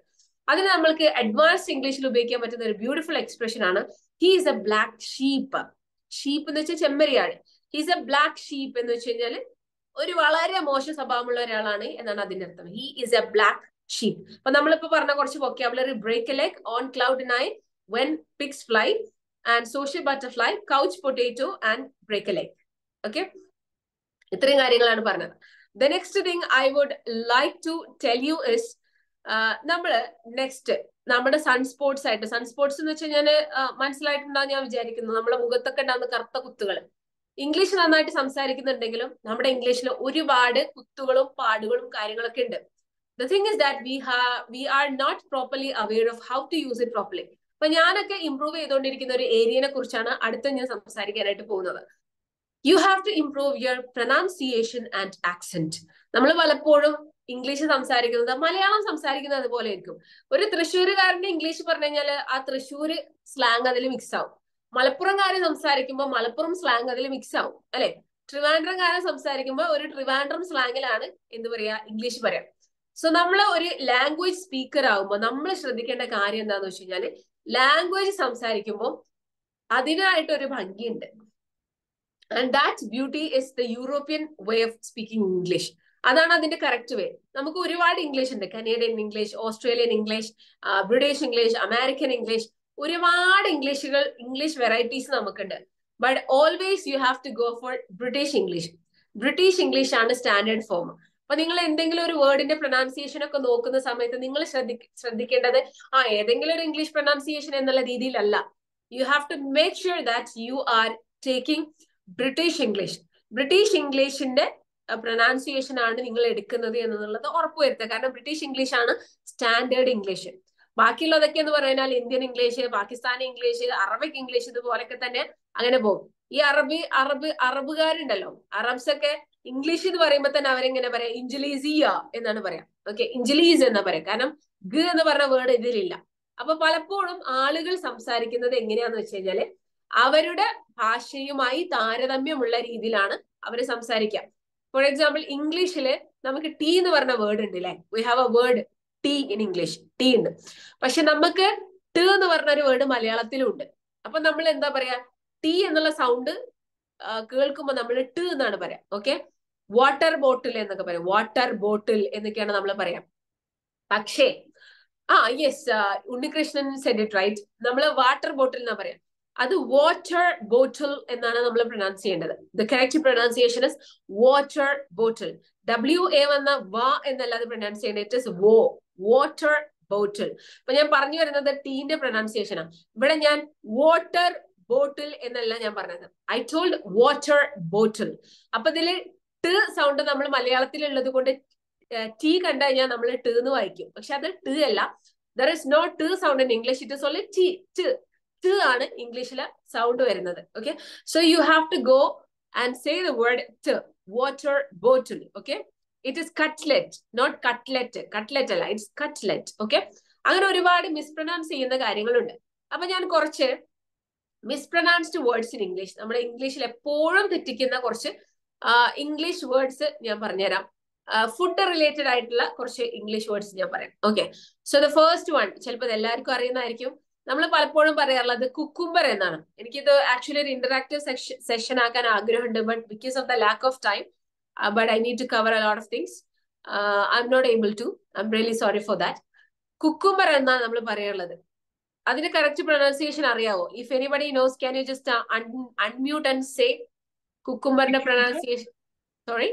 അതിന് നമ്മൾക്ക് അഡ്വാൻസ്ഡ് ഇംഗ്ലീഷിൽ ഉപയോഗിക്കാൻ പറ്റുന്ന ഒരു ബ്യൂട്ടിഫുൾ എക്സ്പ്രഷൻ ആണ് he is a black sheep sheep എന്ന് വെച്ചാൽ ചെമ്മരിയാണ് ഹീസ് എ ബ്ലാക്ക് ഷീപ്പ് എന്ന് വെച്ച് കഴിഞ്ഞാൽ ഒരു വളരെ മോശം സ്വഭാവമുള്ള ഒരാളാണ് എന്നാണ് അതിന്റെ അർത്ഥം he is a black sheep അപ്പൊ നമ്മളിപ്പോ പറഞ്ഞ കുറച്ച് vocabulary break a leg on cloud nine when pigs fly and social butterfly couch potato and break a leg okay ഇത്രയും കാര്യങ്ങളാണ് പറഞ്ഞത് the next thing I would like to tell you is നമ്മള് next നമ്മുടെ sun spots ആയിട്ട് sun spots എന്ന് വെച്ച് കഴിഞ്ഞാൽ മനസ്സിലായിട്ടുണ്ടാവും ഞാൻ വിചാരിക്കുന്നു നമ്മുടെ മുഖത്തൊക്കെ ഉണ്ടാകുന്ന കറുത്ത കുത്തുകൾ ഇംഗ്ലീഷ് നന്നായിട്ട് സംസാരിക്കുന്നുണ്ടെങ്കിലും നമ്മുടെ ഇംഗ്ലീഷിൽ ഒരുപാട് കുത്തുകളും പാടുകളും കാര്യങ്ങളൊക്കെ ഉണ്ട് the thing is that we ha we are not properly aware of how to use it properly അപ്പൊ ഞാനൊക്കെ ഇംപ്രൂവ് ചെയ്തുകൊണ്ടിരിക്കുന്ന ഒരു ഏരിയനെ കുറിച്ചാണ് അടുത്ത ഞാൻ സംസാരിക്കാനായിട്ട് പോകുന്നത് you have to improve your pronunciation and accent നമ്മൾ പലപ്പോഴും ഇംഗ്ലീഷ് സംസാരിക്കുന്നത് മലയാളം സംസാരിക്കുന്നത് അതുപോലെ ആയിരിക്കും ഒരു തൃശ്ശൂരുകാരന്റെ ഇംഗ്ലീഷ് പറഞ്ഞു കഴിഞ്ഞാല് ആ തൃശ്ശൂര് സ്ലാങ് അതിൽ മിക്സ് ആവും മലപ്പുറംകാരൻ സംസാരിക്കുമ്പോൾ മലപ്പുറം സ്ലാങ് അതിൽ മിക്സ് ആവും അല്ലെ ട്രിവാൻഡ്രംകാരൻ സംസാരിക്കുമ്പോൾ ഒരു ട്രിവാൻഡ്രം സ്ലാങ്ങിലാണ് എന്ത് പറയാ ഇംഗ്ലീഷ് പറയാം സോ നമ്മൾ ഒരു ലാംഗ്വേജ് സ്പീക്കർ ആകുമ്പോൾ നമ്മൾ ശ്രദ്ധിക്കേണ്ട കാര്യം എന്താന്ന് വെച്ച് കഴിഞ്ഞാല് ലാംഗ്വേജ് സംസാരിക്കുമ്പോൾ അതിനായിട്ടൊരു ഭംഗിയുണ്ട് and that beauty is the European way of speaking English അതാണ് അതിന്റെ കറക്റ്റ് വേ നമുക്ക് ഒരുപാട് ഇംഗ്ലീഷ് ഉണ്ട് Canadian English Australian English British English American English ഒരുപാട് ഇംഗ്ലീഷുകൾ ഇംഗ്ലീഷ് വെറൈറ്റീസ് നമുക്കുണ്ട് but always you have to go for British English British English ആണ് standard form അപ്പൊ നിങ്ങൾ എന്തെങ്കിലും ഒരു വേർഡിന്റെ പ്രൊനൗൺസിയേഷൻ ഒക്കെ നോക്കുന്ന സമയത്ത് നിങ്ങൾ ശ്രദ്ധി ശ്രദ്ധിക്കേണ്ടത് ആ ഏതെങ്കിലും ഒരു ഇംഗ്ലീഷ് പ്രൊനൗൺസിയേഷൻ എന്നുള്ള രീതിയിലല്ല you have to make sure that you are taking British English British ഇംഗ്ലീഷിന്റെ പ്രൊനൗൺസിയേഷൻ ആണ് നിങ്ങൾ എടുക്കുന്നത് എന്നുള്ളത് ഉറപ്പുവരുത്തുക കാരണം ബ്രിട്ടീഷ് ഇംഗ്ലീഷ് ആണ് സ്റ്റാൻഡേർഡ് ഇംഗ്ലീഷ് ബാക്കിയുള്ളതൊക്കെ എന്ന് പറഞ്ഞാൽ Indian English Pakistani English Arabic English ഇതുപോലൊക്കെ തന്നെ അങ്ങനെ പോകും ഈ അറബി അറബ് അറബുകാരുണ്ടല്ലോ അറബ്സ് ഒക്കെ ഇംഗ്ലീഷ് എന്ന് പറയുമ്പോൾ തന്നെ അവരെങ്ങനെ പറയാം ഇഞ്ചലീസിയ എന്നാണ് പറയാം ഓക്കെ ഇഞ്ചലീസ് എന്നാ പറയാം കാരണം ഗ എന്ന് പറഞ്ഞ വേർഡ് ഇതിലില്ല അപ്പൊ പലപ്പോഴും ആളുകൾ സംസാരിക്കുന്നത് എങ്ങനെയാന്ന് വെച്ച് കഴിഞ്ഞാല് അവരുടെ ഭാഷയുമായി താരതമ്യമുള്ള രീതിയിലാണ് അവർ സംസാരിക്കുക ഫോർ എക്സാമ്പിൾ ഇംഗ്ലീഷില് നമുക്ക് ടി എന്ന് പറഞ്ഞ വേർഡ് ഉണ്ട് അല്ലെ we have a word T in English T ഉണ്ട് പക്ഷെ നമുക്ക് ട് എന്ന് പറഞ്ഞ ഒരു വേർഡ് മലയാളത്തിലും ഉണ്ട് അപ്പൊ നമ്മൾ എന്താ പറയാ ടി എന്നുള്ള സൗണ്ട് കേൾക്കുമ്പോൾ നമ്മൾ ട് എന്നാണ് പറയാം ഓക്കെ വാട്ടർ ബോട്ടിൽ എന്നൊക്കെ പറയാം വാട്ടർ ബോട്ടിൽ എന്നൊക്കെയാണ് നമ്മൾ പറയാം പക്ഷേ ആ yes Unnikrishnan said it right നമ്മൾ വാട്ടർ ബോട്ടിൽ എന്നാ പറയാം അത് വാട്ടർ ബോട്ടിൽ എന്നാണ് നമ്മൾ പ്രൊനൗൺസ് ചെയ്യേണ്ടത് the correct pronunciation is water bottle W A വന്ന വ എന്നല്ല അത് പ്രൊനൗൺസ് ചെയ്യേണ്ടത് it is wo water bottle അപ്പൊ ഞാൻ പറഞ്ഞു വരുന്നത് ടീന്റെ പ്രൊനൗൺസിയേഷൻ ആണ് ഇവിടെ ഞാൻ വാട്ടർ ബോട്ടിൽ എന്നല്ല ഞാൻ പറഞ്ഞത് ഐ ടോൾഡ് വാട്ടർ ബോട്ടിൽ അപ്പൊ ഇതില് ട് സൗണ്ട് നമ്മൾ മലയാളത്തിൽ ഉള്ളത് കൊണ്ട് ടി കണ്ടു കഴിഞ്ഞാൽ നമ്മൾ ട് എന്ന് വായിക്കും പക്ഷെ അത് ട് അല്ല ദർ ഇസ് നോട്ട് ട് sound in English it is only T ട് ട് ആണ് ഇംഗ്ലീഷിലെ സൗണ്ട് വരുന്നത് okay so you have to go and say the word ട് water bottle okay it is cutlet not cutlet cutlet അല്ല ഇറ്റ്സ് കട്ട്ലെറ്റ് ഓക്കെ അങ്ങനെ ഒരുപാട് മിസ്പ്രൊനൗൺസ് ചെയ്യുന്ന കാര്യങ്ങളുണ്ട് അപ്പൊ ഞാൻ കുറച്ച് മിസ്പ്രൊനൗൺസ്ഡ് വേർഡ്സ് ഇൻ ഇംഗ്ലീഷ് നമ്മുടെ ഇംഗ്ലീഷിൽ എപ്പോഴും തെറ്റിക്കുന്ന കുറച്ച് ഇംഗ്ലീഷ് വേർഡ്സ് ഞാൻ പറഞ്ഞുതരാം ഫുഡ് റിലേറ്റഡ് ആയിട്ടുള്ള കുറച്ച് ഇംഗ്ലീഷ് വേർഡ്സ് ഞാൻ പറയാം okay so the first one ചിലപ്പോൾ ഇത് എല്ലാവർക്കും അറിയുന്നതായിരിക്കും നമ്മൾ പലപ്പോഴും പറയാറുള്ളത് കുക്കുംബർ എന്നാണ് എനിക്കിത് ആക്ച്വലി ഒരു ഇന്ററാക്റ്റീവ് സെഷൻ ആക്കാൻ ആഗ്രഹമുണ്ട് but because of the lack of time but I need to cover a lot of things I'm not able to I'm really sorry for that cucumber എന്നാണ് നമ്മൾ പറയാറുള്ളത് അതിന്റെ correct pronunciation അറിയാവോ if anybody knows can you just unmute and say കുക്കുംബറിന്റെ pronunciation sorry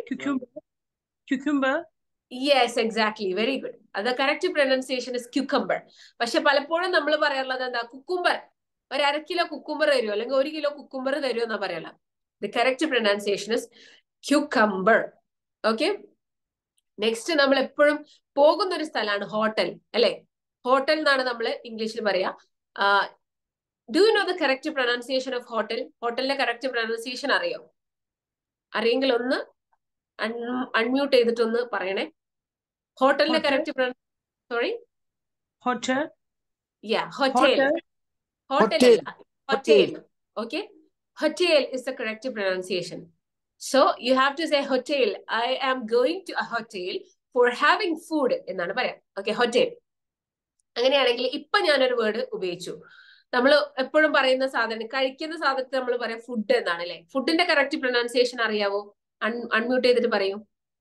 cucumber yes exactly very good അത് correct pronunciation is cucumber പക്ഷെ പലപ്പോഴും നമ്മൾ പറയാറുള്ളത് എന്താ കുക്കുംബർ ഒരു അര കിലോ കുക്കുംബർ തരുമോ അല്ലെങ്കിൽ ഒരു കിലോ കുക്കുംബർ തരുമോ എന്നാ പറയാല the correct pronunciation is cucumber okay next നമ്മൾ എപ്പോഴും പോകുന്ന ഒരു സ്ഥലമാണ് ഹോട്ടൽ അല്ലെ ഹോട്ടൽ എന്നാണ് നമ്മൾ ഇംഗ്ലീഷിൽ പറയാ do you know the correct pronunciation of hotel ഹോട്ടലിന്റെ കറക്റ്റ് പ്രൊനൗൺസിയേഷൻ അറിയോ അറിയെങ്കിൽ ഒന്ന് അൺമ്യൂട്ട് ചെയ്തിട്ടൊന്ന് പറയണേ ഹോട്ടലിന്റെ correct sorry hotel yeah hotel hotel hotel okay hotel is the correct pronunciation so you have to say hotel I am going to a hotel for having food എന്നാണ് പറയാം okay hotel അങ്ങനെയാണെങ്കിൽ ഇപ്പൊ ഞാനൊരു word ഉപയോഗിച്ചു നമ്മൾ എപ്പോഴും പറയുന്ന സാധനം കഴിക്കുന്ന സാധനത്തെ നമ്മൾ പറയാം ഫുഡ് എന്നാണ് അല്ലെ ഫുഡിന്റെ കറക്റ്റ് പ്രൊനൗൺസിയേഷൻ അറിയാവോ അൺമ്യൂട്ട് ചെയ്തിട്ട് പറയൂ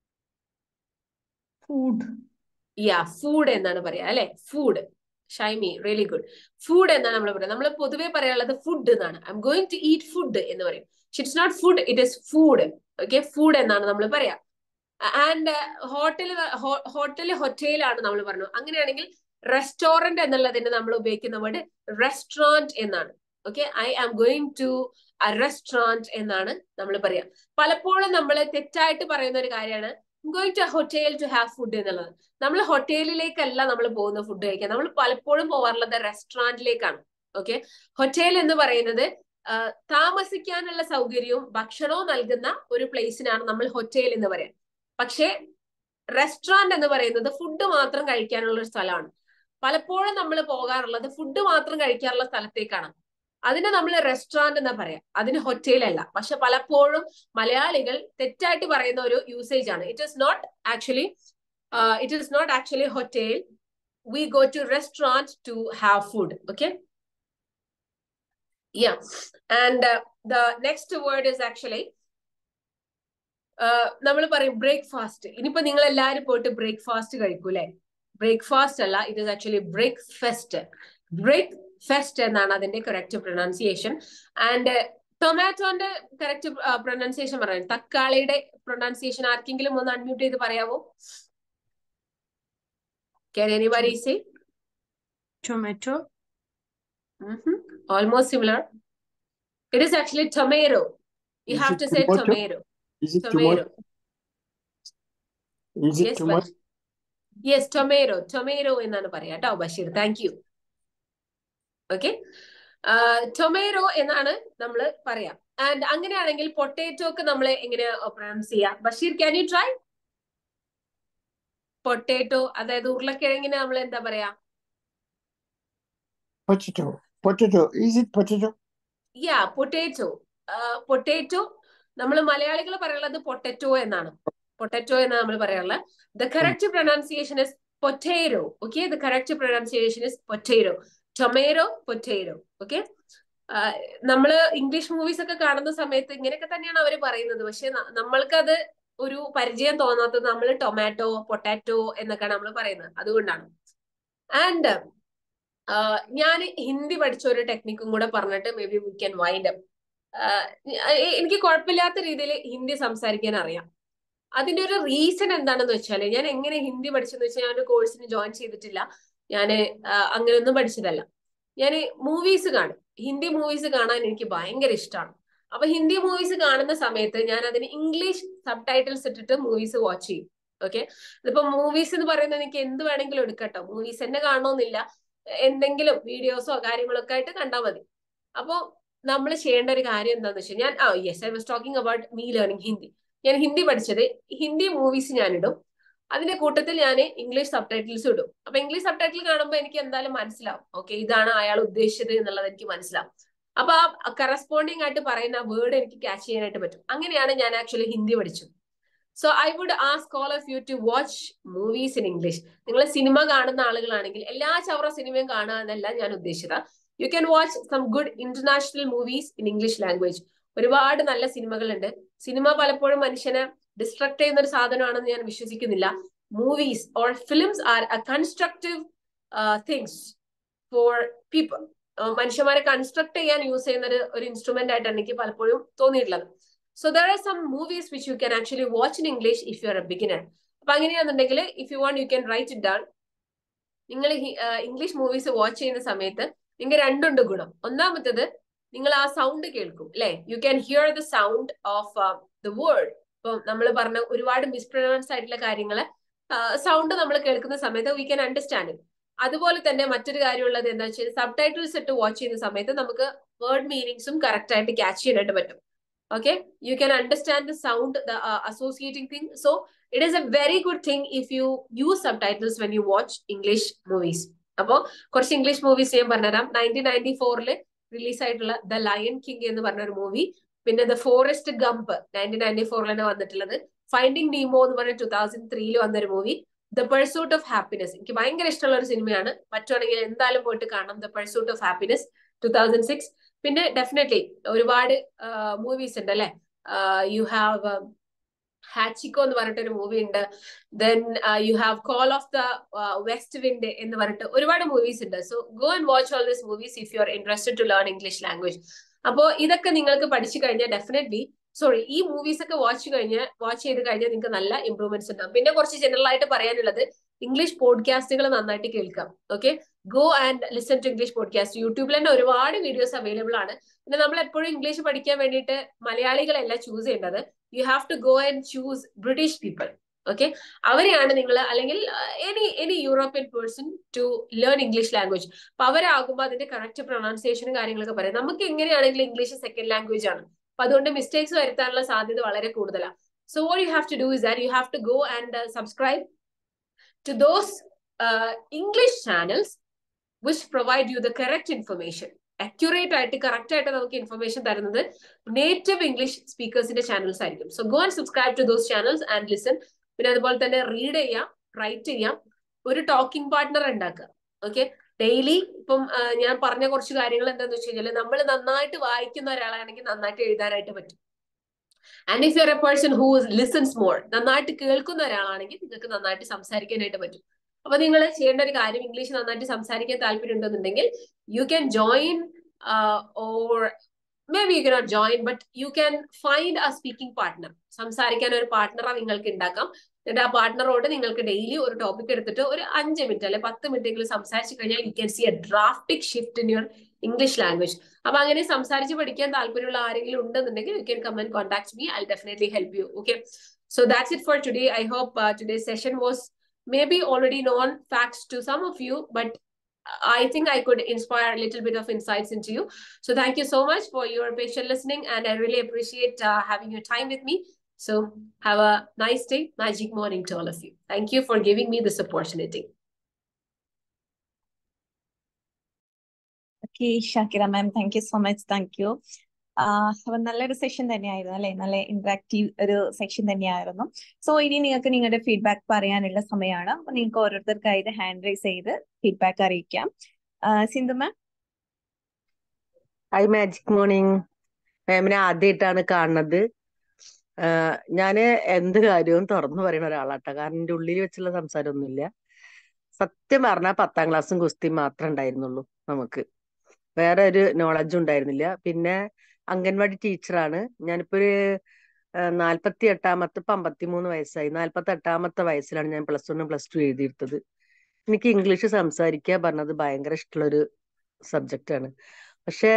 Food. യാ ഫുഡ് എന്നാണ് പറയാ അല്ലെ food Shaimi really good food എന്നാണ് നമ്മൾ പറയുന്നത് നമ്മൾ പൊതുവെ പറയാനുള്ളത് ഫുഡ് എന്നാണ് I'm going to eat food എന്ന് പറയും it's not food it is food okay food എന്നാണ് നമ്മൾ പറയാ ആൻഡ് ഹോട്ടൽ ഹോട്ടൽ ഹൊറ്റയിലാണ് നമ്മൾ പറഞ്ഞത് അങ്ങനെയാണെങ്കിൽ റെസ്റ്റോറന്റ് എന്നുള്ളതിന് നമ്മൾ ഉപയോഗിക്കുന്ന വേർഡ് റെസ്റ്റോറന്റ് എന്നാണ് okay I am going to a restaurant എന്നാണ് നമ്മൾ പറയാ പലപ്പോഴും നമ്മൾ തെറ്റായിട്ട് പറയുന്ന ഒരു കാര്യമാണ് going to hotel to have food എന്നുള്ളത് നമ്മൾ ഹോട്ടലിലേക്കല്ല നമ്മൾ പോകുന്ന ഫുഡ് കഴിക്കാൻ നമ്മൾ പലപ്പോഴും പോകാറുള്ളത് റെസ്റ്റോറന്റിലേക്കാണ് ഓക്കെ ഹോട്ടൽ എന്ന് പറയുന്നത് താമസിക്കാനുള്ള സൗകര്യവും ഭക്ഷണവും നൽകുന്ന ഒരു പ്ലേസിനാണ് നമ്മൾ ഹോട്ടൽ എന്ന് പറയാം പക്ഷേ റെസ്റ്റോറന്റ് എന്ന് പറയുന്നത് ഫുഡ് മാത്രം കഴിക്കാനുള്ള ഒരു സ്ഥലമാണ് പലപ്പോഴും നമ്മൾ പോകാറുള്ളത് ഫുഡ് മാത്രം കഴിക്കാനുള്ള സ്ഥലത്തേക്കാണ് അതിനെ നമ്മൾ റെസ്റ്റോറന്റ് എന്നാ പറയാം അതിന് ഹോട്ടൽ അല്ല പക്ഷെ പലപ്പോഴും മലയാളികൾ തെറ്റായിട്ട് പറയുന്ന ഒരു യൂസേജ് ആണ് it is not actually it is not actually hotel we go to restaurant to have food okay yeah and the next word is actually നമ്മൾ പറയും ബ്രേക്ക്ഫാസ്റ്റ് ഇനിയിപ്പോ നിങ്ങൾ എല്ലാവരും പോയിട്ട് ബ്രേക്ക്ഫാസ്റ്റ് കഴിക്കൂലേ ബ്രേക്ക്ഫാസ്റ്റ് അല്ല it is actually breakfast breakfast എന്നാണ് അതിന്റെ കറക്റ്റ് പ്രൊനൗൺസിയേഷൻ ആൻഡ് ടൊമാറ്റോന്റെ കറക്റ്റ് പ്രൊനൗൺസിയേഷൻ പറയാം തക്കാളിയുടെ പ്രൊനൗൺസിയേഷൻ ആർക്കെങ്കിലും ഒന്ന് അൺമ്യൂട്ട് ചെയ്ത് പറയാവോ Can anybody say? Tomato. Mm-hmm. Almost similar. It is actually tomato. You Is have it to say tomato? tomato. Is it Tomato. tomato? Is it Yes, tomato? Bashir. Yes, tomato. Tomato എന്നാണ് പറയാ കേട്ടോ Basheer thank you okay tomato എന്നാണ് നമ്മൾ പറയാ and അങ്ങനെയാണെങ്കിൽ പൊട്ടേറ്റോക്ക് നമ്മൾ എങ്ങനെയാ pronounce ചെയ്യാ Basheer can you try potato അതായത് ഉരുളക്കിഴങ്ങിന് നമ്മൾ എന്താ പറയാ Potato. Potato. Is it potato? Yeah potato potato നമ്മൾ മലയാളികൾ പറയുന്നത് പൊട്ടറ്റോ എന്നാണ് പൊട്ടറ്റോ എന്ന് നമ്മൾ പറയാറുള്ളത് the correct pronunciation is potato okay the correct pronunciation is potato tomato potato okay നമ്മള് ഇംഗ്ലീഷ് മൂവീസ് ഒക്കെ കാണുന്ന സമയത്ത് ഇങ്ങനെയൊക്കെ തന്നെയാണ് അവർ പറയുന്നത് പക്ഷെ നമ്മൾക്കത് ഒരു പരിചയം തോന്നാത്തത് നമ്മൾ ടൊമാറ്റോ പൊട്ടാറ്റോ എന്നൊക്കെയാണ് നമ്മൾ പറയുന്നത് അതുകൊണ്ടാണ് ആൻഡ് ഞാൻ ഹിന്ദി പഠിച്ച ഒരു ടെക്നിക്കും കൂടെ പറഞ്ഞിട്ട് maybe we can wind up എനിക്ക് കുഴപ്പമില്ലാത്ത രീതിയിൽ ഹിന്ദി സംസാരിക്കാൻ അറിയാം അതിന്റെ ഒരു റീസൺ എന്താണെന്ന് വെച്ചാൽ ഞാൻ എങ്ങനെ ഹിന്ദി പഠിച്ചെന്ന് വെച്ചാൽ ഞാൻ ഒരു കോഴ്സിന് ജോയിൻ ചെയ്തിട്ടില്ല ഞാൻ അങ്ങനെയൊന്നും പഠിച്ചതല്ല ഞാൻ മൂവീസ് കാണും ഹിന്ദി മൂവീസ് കാണാൻ എനിക്ക് ഭയങ്കര ഇഷ്ടമാണ് അപ്പൊ ഹിന്ദി മൂവീസ് കാണുന്ന സമയത്ത് ഞാൻ അതിന് ഇംഗ്ലീഷ് സബ് ടൈറ്റിൽസ് ഇട്ടിട്ട് മൂവീസ് വാച്ച് ചെയ്യും ഓക്കെ ഇതിപ്പോ മൂവീസ് എന്ന് പറയുന്നത് എനിക്ക് എന്ത് വേണമെങ്കിലും എടുക്കട്ടോ മൂവീസ് തന്നെ കാണണമെന്നില്ല എന്തെങ്കിലും വീഡിയോസോ കാര്യങ്ങളോ ഒക്കെ ആയിട്ട് കണ്ടാൽ മതി അപ്പോ നമ്മൾ ചെയ്യേണ്ട ഒരു കാര്യം എന്താണെന്ന് വെച്ചാൽ ഞാൻ ആ yes I was talking about me learning Hindi ഞാൻ ഹിന്ദി പഠിച്ചത് ഹിന്ദി മൂവീസ് ഞാൻ ഇടും അതിന്റെ കൂട്ടത്തിൽ ഞാൻ ഇംഗ്ലീഷ് സബ് ടൈറ്റിൽസ് ഇടും അപ്പൊ ഇംഗ്ലീഷ് സബ് ടൈറ്റിൽ കാണുമ്പോൾ എനിക്ക് എന്തായാലും മനസ്സിലാവും ഓക്കെ ഇതാണ് അയാൾ ഉദ്ദേശിച്ചത് എന്നുള്ളത് എനിക്ക് മനസ്സിലാവും അപ്പൊ ആ കറസ്പോണ്ടിങ് ആയിട്ട് പറയുന്ന വേർഡ് എനിക്ക് ക്യാച്ച് ചെയ്യാനായിട്ട് പറ്റും അങ്ങനെയാണ് ഞാൻ ആക്ച്വലി ഹിന്ദി പഠിച്ചത് so I would ask all of you to watch movies in English നിങ്ങൾ സിനിമ കാണുന്ന ആളുകളാണെങ്കിൽ എല്ലാ ചവറ സിനിമയും കാണുക എന്നല്ല ഞാൻ ഉദ്ദേശിച്ചത് you can watch some good international movies in English language ഒരുപാട് നല്ല സിനിമകളുണ്ട് സിനിമ പലപ്പോഴും മനുഷ്യനെ ഡിസ്ട്രക്ട് ചെയ്യുന്ന ഒരു സാധനമാണെന്ന് ഞാൻ വിശ്വസിക്കുന്നില്ല movies or films are a constructive things for people മനുഷ്യന്മാരെ കൺസ്ട്രക്ട് ചെയ്യാൻ യൂസ് ചെയ്യുന്ന ഒരു ഒരു ഇൻസ്ട്രുമെന്റ് ആയിട്ടാണ് എനിക്ക് പലപ്പോഴും തോന്നിയിട്ടുള്ളത് so there are some movies which you can actually watch in English if you are a beginner അപ്പൊ അങ്ങനെയാണെന്നുണ്ടെങ്കിൽ if you want you can write it down നിങ്ങൾ ഇംഗ്ലീഷ് മൂവീസ് വാച്ച് ചെയ്യുന്ന സമയത്ത് നിങ്ങൾക്ക് രണ്ടുണ്ട് ഗുണം ഒന്നാമത്തത് നിങ്ങൾ ആ സൗണ്ട് കേൾക്കും അല്ലെ you can hear the sound of the word ഇപ്പൊ നമ്മൾ പറഞ്ഞ ഒരുപാട് മിസ്പ്രൊനൗൺസ് ആയിട്ടുള്ള കാര്യങ്ങള് സൗണ്ട് നമ്മൾ കേൾക്കുന്ന സമയത്ത് വി ക്യാൻ അണ്ടർസ്റ്റാൻഡ് അതുപോലെ തന്നെ മറ്റൊരു കാര്യമുള്ളത് എന്താ വെച്ചാൽ സബ് ടൈറ്റിൽസ് ഇട്ട് വാച്ച് ചെയ്യുന്ന സമയത്ത് നമുക്ക് വേർഡ് മീനിങ്സും കറക്റ്റ് ആയിട്ട് ക്യാച്ച് ചെയ്യാനായിട്ട് പറ്റും okay you can understand the sound the associating thing so it is a very good thing if you use subtitles when you watch English movies അപ്പോ കുറച്ച് ഇംഗ്ലീഷ് മൂവീസ് ഞാൻ പറഞ്ഞുതരാം nineteen ninety ഫോറിൽ release ആയിട്ടുള്ള the Lion King എന്ന് പറഞ്ഞ ഒരു movie പിന്നെ the Forrest Gump nineteen ninety ഫോറിൽ തന്നെ വന്നിട്ടുള്ളത് ഫൈൻഡിങ് നീമോ എന്ന് പറഞ്ഞ ടൂ തൗസൻഡ് ത്രീയിൽ വന്നൊരു movie the Pursuit of Happiness എനിക്ക് ഭയങ്കര ഇഷ്ടമുള്ള ഒരു സിനിമയാണ് പറ്റുവാണെങ്കിൽ എന്തായാലും പോയിട്ട് കാണണം the Pursuit of Happiness two thousand six പിന്നെ ഡെഫിനറ്റ്ലി ഒരുപാട് മൂവീസ് ഉണ്ട് അല്ലെ യു ഹാവ് ഹാച്ചിക്കോ എന്ന് പറഞ്ഞിട്ട് ഒരു മൂവി ഉണ്ട് then you have Call of the West Wind എന്ന് പറഞ്ഞിട്ട് ഒരുപാട് മൂവീസ് ഉണ്ട് so go and watch all this movies if you are interested to learn English language അപ്പോ ഇതൊക്കെ നിങ്ങൾക്ക് പഠിച്ചു കഴിഞ്ഞാൽ ഡെഫിനറ്റ്ലി സോറി ഈ മൂവീസ് ഒക്കെ വാച്ച് കഴിഞ്ഞ് വാച്ച് ചെയ്ത് കഴിഞ്ഞാൽ നിങ്ങൾക്ക് നല്ല ഇമ്പ്രൂവ്മെന്റ്സ് ഉണ്ടാവും പിന്നെ കുറച്ച് ജനറൽ ആയിട്ട് പറയാനുള്ളത് ഇംഗ്ലീഷ് പോഡ്കാസ്റ്റുകൾ നന്നായിട്ട് കേൾക്കാം okay go and listen to English podcast യൂട്യൂബിൽ തന്നെ ഒരുപാട് വീഡിയോസ് അവൈലബിൾ ആണ് പിന്നെ നമ്മൾ എപ്പോഴും ഇംഗ്ലീഷ് പഠിക്കാൻ വേണ്ടിയിട്ട് മലയാളികളല്ല ചൂസ് ചെയ്യേണ്ടത് you have to go and choose British people okay അവരെയാണ് നിങ്ങൾ അല്ലെങ്കിൽ any any European person to learn English language അപ്പൊ അവരാകുമ്പോൾ അതിന്റെ കറക്റ്റ് പ്രൊണൗൺസിയേഷനും കാര്യങ്ങളൊക്കെ പറയാം നമുക്ക് എങ്ങനെയാണെങ്കിലും ഇംഗ്ലീഷ് സെക്കൻഡ് ലാംഗ്വേജ് ആണ് അപ്പൊ അതുകൊണ്ട് മിസ്റ്റേക്സ് വരുത്താനുള്ള സാധ്യത വളരെ കൂടുതലാണ് so you have to do is that you have to go and subscribe to those English channels which provide you the correct information accurate ആയിട്ട് കറക്റ്റ് ആയിട്ട് നമുക്ക് ഇൻഫർമേഷൻ തരുന്നത് നേറ്റീവ് ഇംഗ്ലീഷ് സ്പീക്കേഴ്സിന്റെ ചാനൽസ് ആയിരിക്കും so go and subscribe to those channels and listen പിന്നെ അതുപോലെ തന്നെ read ചെയ്യാം റൈറ്റ് ചെയ്യാം ഒരു ടോക്കിംഗ് പാർട്ട്ണർ ഉണ്ടാക്കുക ഓക്കെ ഡെയിലി ഇപ്പം ഞാൻ പറഞ്ഞ കുറച്ച് കാര്യങ്ങൾ എന്താണെന്ന് വെച്ച് കഴിഞ്ഞാൽ നമ്മൾ നന്നായിട്ട് വായിക്കുന്ന ഒരാളാണെങ്കിൽ നന്നായിട്ട് എഴുതാനായിട്ട് പറ്റും and if you are a person who listens more നന്നായിട്ട് കേൾക്കുന്ന ഒരാളാണെങ്കിൽ നിങ്ങൾക്ക് നന്നായിട്ട് സംസാരിക്കാനായിട്ട് പറ്റും അപ്പൊ നിങ്ങൾ ചെയ്യേണ്ട ഒരു കാര്യം ഇംഗ്ലീഷ് നന്നായിട്ട് സംസാരിക്കാൻ താല്പര്യം ഉണ്ടെന്നുണ്ടെങ്കിൽ you can join or maybe you cannot join but you can find a speaking partner സംസാരിക്കാൻ ഒരു പാർട്ട്ണറെ നിങ്ങൾക്ക് ഉണ്ടാക്കാം എന്നിട്ട് ആ പാർട്ട്ണറോട് നിങ്ങൾക്ക് ഡെയിലി ഒരു ടോപ്പിക് എടുത്തിട്ട് ഒരു അഞ്ച് മിനിറ്റ് അല്ലെ പത്ത് മിനിറ്റെങ്കിലും സംസാരിച്ചു കഴിഞ്ഞാൽ you can see a drastic shift in your English language അപ്പൊ അങ്ങനെ സംസാരിച്ച് പഠിക്കാൻ താല്പര്യമുള്ള ആരെങ്കിലും ഉണ്ടെന്നുണ്ടെങ്കിൽ you can come and contact me I definitely help you okay so that's it for today I hope today session was maybe already known facts to some of you, but I think I could inspire a little bit of insights into you. So thank you so much for your patient listening, and I really appreciate uh, having your time with me. So have a nice day, magic morning to all of you. Thank you for giving me this opportunity. Okay, Shakira ma'am, thank you so much. Thank you. അപ്പൊ നല്ലൊരു session തന്നെയായിരുന്നു അല്ലെ നല്ല interactive ഒരു session തന്നെയായിരുന്നു so ഇനി നിങ്ങൾക്ക് നിങ്ങളുടെ ഫീഡ്ബാക്ക് പറയാനുള്ള സമയമാണ് അപ്പൊ നിങ്ങൾക്ക് ഓരോരുത്തർക്കായിട്ട് ഹാൻഡ് റൈസ് ചെയ്ത് ഫീഡ്ബാക്ക് അറിയിക്കാം Sindhu ma'am hi Magic Morning മാമിനെ ആദ്യമായിട്ടാണ് കാണുന്നത് ഞാന് എന്ത് കാര്യവും തുറന്നു പറയുന്ന ഒരാളാട്ടോ കാരണം എന്റെ ഉള്ളിൽ വെച്ചുള്ള സംസാരമൊന്നുമില്ല സത്യം പറഞ്ഞാൽ പത്താം ക്ലാസ്സും കുസ്തിയും മാത്രമേ ഉണ്ടായിരുന്നുള്ളൂ നമുക്ക് വേറെ ഒരു നോളജും ഉണ്ടായിരുന്നില്ല പിന്നെ അംഗൻവാടി ടീച്ചറാണ് ഞാനിപ്പോ ഒരു നാൽപ്പത്തി എട്ടാമത്തെ ഇപ്പൊ അമ്പത്തിമൂന്ന് വയസ്സായി നാൽപ്പത്തി എട്ടാമത്തെ വയസ്സിലാണ് ഞാൻ പ്ലസ് വണ്ണും പ്ലസ് ടു എഴുതിയെടുത്തത് എനിക്ക് ഇംഗ്ലീഷ് സംസാരിക്കുക പറഞ്ഞത് ഭയങ്കര ഇഷ്ടമുള്ളൊരു സബ്ജക്റ്റ് ആണ് പക്ഷെ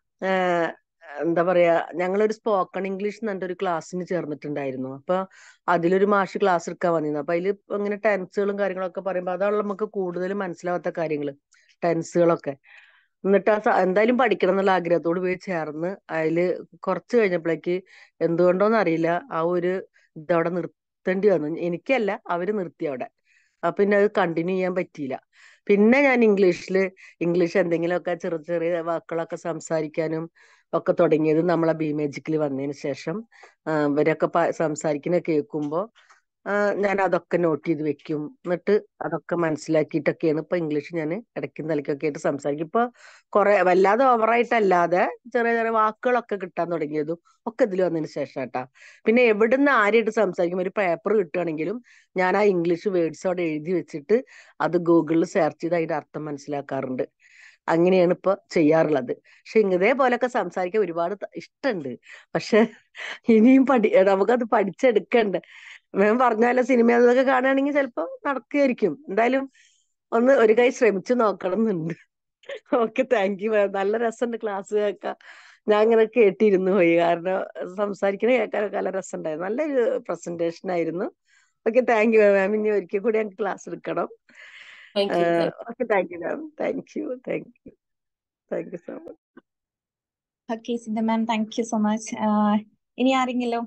എന്താ പറയാ ഞങ്ങളൊരു സ്പോക്കൺ ഇംഗ്ലീഷ് എന്ന് പറഞ്ഞിട്ട് ഒരു ക്ലാസ്സിന് ചേർന്നിട്ടുണ്ടായിരുന്നു അപ്പൊ അതിലൊരു മാഷ് ക്ലാസ് എടുക്കാൻ വന്നിരുന്നു അപ്പൊ അതിൽ ഇങ്ങനെ ടെൻസുകളും കാര്യങ്ങളൊക്കെ പറയുമ്പോൾ അതാണ് നമുക്ക് കൂടുതൽ മനസ്സിലാവാത്ത കാര്യങ്ങൾ ടെൻസുകളൊക്കെ എന്നിട്ട് ആ എന്തായാലും പഠിക്കണം എന്നുള്ള ആഗ്രഹത്തോട് പോയി ചേർന്ന് അതില് കുറച്ച് കഴിഞ്ഞപ്പോഴേക്ക് എന്തുകൊണ്ടോന്ന് അറിയില്ല ആ ഒരു ഇതവിടെ നിർത്തേണ്ടി വന്നു എനിക്കല്ല അവര് നിർത്തി അവിടെ അപ്പൊ പിന്നെ അത് കണ്ടിന്യൂ ചെയ്യാൻ പറ്റിയില്ല പിന്നെ ഞാൻ ഇംഗ്ലീഷിൽ ഇംഗ്ലീഷ് എന്തെങ്കിലുമൊക്കെ ചെറിയ ചെറിയ വാക്കുകളൊക്കെ സംസാരിക്കാനും ഒക്കെ തുടങ്ങിയത് നമ്മളെ ബി മേജിക്കിൽ വന്നതിന് ശേഷം ഇവരൊക്കെ സംസാരിക്കുന്ന കേൾക്കുമ്പോൾ ഞാൻ അതൊക്കെ നോട്ട് ചെയ്ത് വെക്കും എന്നിട്ട് അതൊക്കെ മനസ്സിലാക്കിയിട്ടൊക്കെയാണ് ഇപ്പൊ ഇംഗ്ലീഷ് ഞാൻ ഇടയ്ക്കും തലയ്ക്കൊക്കെ ആയിട്ട് സംസാരിക്കും ഇപ്പൊ കുറെ വല്ലാതെ ഓവറായിട്ടല്ലാതെ ചെറിയ ചെറിയ വാക്കുകളൊക്കെ കിട്ടാൻ തുടങ്ങിയതും ഒക്കെ ഇതിൽ വന്നതിന് ശേഷം കേട്ടാ പിന്നെ എവിടുന്ന് ആരായിട്ട് സംസാരിക്കും ഒരു പേപ്പർ കിട്ടുകയാണെങ്കിലും ഞാൻ ആ ഇംഗ്ലീഷ് വേർഡ്സ് അവിടെ എഴുതി വെച്ചിട്ട് അത് ഗൂഗിളിൽ സെർച്ച് ചെയ്ത് അതിന്റെ അർത്ഥം മനസ്സിലാക്കാറുണ്ട് അങ്ങനെയാണ് ഇപ്പൊ ചെയ്യാറുള്ളത് പക്ഷെ ഇതേപോലൊക്കെ സംസാരിക്കാൻ ഒരുപാട് ഇഷ്ടമുണ്ട് പക്ഷെ ഇനിയും പഠി നമുക്കത് പഠിച്ചെടുക്കണ്ടേ മാം പറഞ്ഞാലോ സിനിമ അതൊക്കെ കാണുകയാണെങ്കിൽ ചിലപ്പോ നടക്കുകയായിരിക്കും എന്തായാലും ഒന്ന് ഒരു കൈ ശ്രമിച്ചു നോക്കണം എന്നുണ്ട് ഓക്കെ താങ്ക് യു മാം നല്ല രസമുണ്ട് ക്ലാസ് കേൾക്കാം ഞാൻ ഇങ്ങനെ കേട്ടിരുന്നു പോയി കാരണം സംസാരിക്കുന്ന കേൾക്കാനൊക്കെ നല്ല രസമുണ്ടായിരുന്നു നല്ലൊരു പ്രസന്റേഷൻ ആയിരുന്നു ഓക്കെ താങ്ക് യു മാം ഇനി ഒരിക്കൽ കൂടി ഞങ്ങൾക്ക് ക്ലാസ് എടുക്കണം okay thank you ma'am thank you thank you thank you so much okay Sindhu ma'am thank you so much ഇനി ആരെങ്കിലും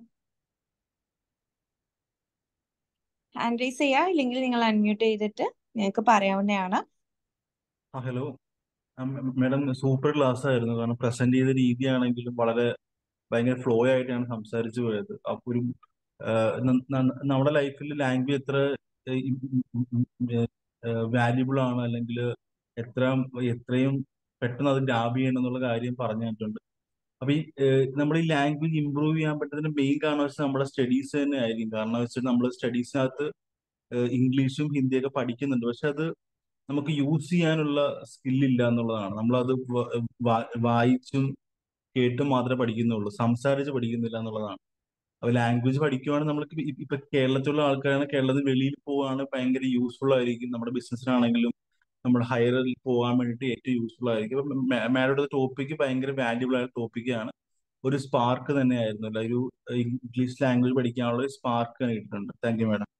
ഹാൻഡ് റൈസ് ചെയ്യുക ഇല്ലെങ്കിൽ നിങ്ങൾ അൺമ്യൂട്ട് ചെയ്തിട്ട് നിങ്ങൾക്ക് പറയാവുന്നതാണ് ഹലോ മാഡം സൂപ്പർ ക്ലാസ് ആയിരുന്നു കാരണം പ്രസന്റ് ചെയ്ത രീതിയാണെങ്കിലും വളരെ ഭയങ്കര ഫ്ലോ ആയിട്ടാണ് സംസാരിച്ചു പോയത് അപ്പൊ ഒരു നമ്മുടെ ലൈഫിൽ ലാംഗ്വേജ് എത്ര വാല്യുബിൾ ആണ് അല്ലെങ്കിൽ എത്ര എത്രയും പെട്ടെന്ന് അത് ഗ്രാബ് ചെയ്യണം എന്നുള്ള കാര്യം പറഞ്ഞു തന്നിട്ടുണ്ട് അപ്പൊ ഈ നമ്മൾ ഈ ലാംഗ്വേജ് ഇമ്പ്രൂവ് ചെയ്യാൻ പറ്റുന്നതിന്റെ മെയിൻ കാരണം വെച്ചാൽ നമ്മുടെ സ്റ്റഡീസ് തന്നെ ആയിരിക്കും കാരണം വെച്ചാൽ നമ്മൾ സ്റ്റഡീസിനകത്ത് ഇംഗ്ലീഷും ഹിന്ദിയൊക്കെ പഠിക്കുന്നുണ്ട് പക്ഷെ അത് നമുക്ക് യൂസ് ചെയ്യാനുള്ള സ്കില്ലില്ല എന്നുള്ളതാണ് നമ്മളത് വ- വാ- വായിച്ചും കേട്ടും മാത്രമേ പഠിക്കുന്നുള്ളൂ സംസാരിച്ച് പഠിക്കുന്നില്ല എന്നുള്ളതാണ് അപ്പൊ ലാംഗ്വേജ് പഠിക്കുവാണെങ്കിൽ നമ്മൾക്ക് ഇ- ഇപ്പൊ കേരളത്തിലുള്ള ആൾക്കാരാണ് കേരളത്തിൽ വെളിയിൽ പോവാണ് ഭയങ്കര യൂസ്ഫുൾ ആയിരിക്കും നമ്മുടെ ബിസിനസ്സിനാണെങ്കിലും നമ്മൾ ഹയറിൽ പോകാൻ വേണ്ടിയിട്ട് ഏറ്റവും യൂസ്ഫുൾ ആയിരിക്കും അപ്പൊ മാഡയുടെ ടോപ്പിക്ക് ഭയങ്കര വാല്യുബിൾ ആയ ടോപ്പിക്കാണ് ഒരു സ്പാർക്ക് തന്നെയായിരുന്നു അല്ല ഒരു ഇംഗ്ലീഷ് ലാംഗ്വേജ് പഠിക്കാനുള്ള ഒരു സ്പാർക്ക് കിട്ടിയിട്ടുണ്ട് thank you madam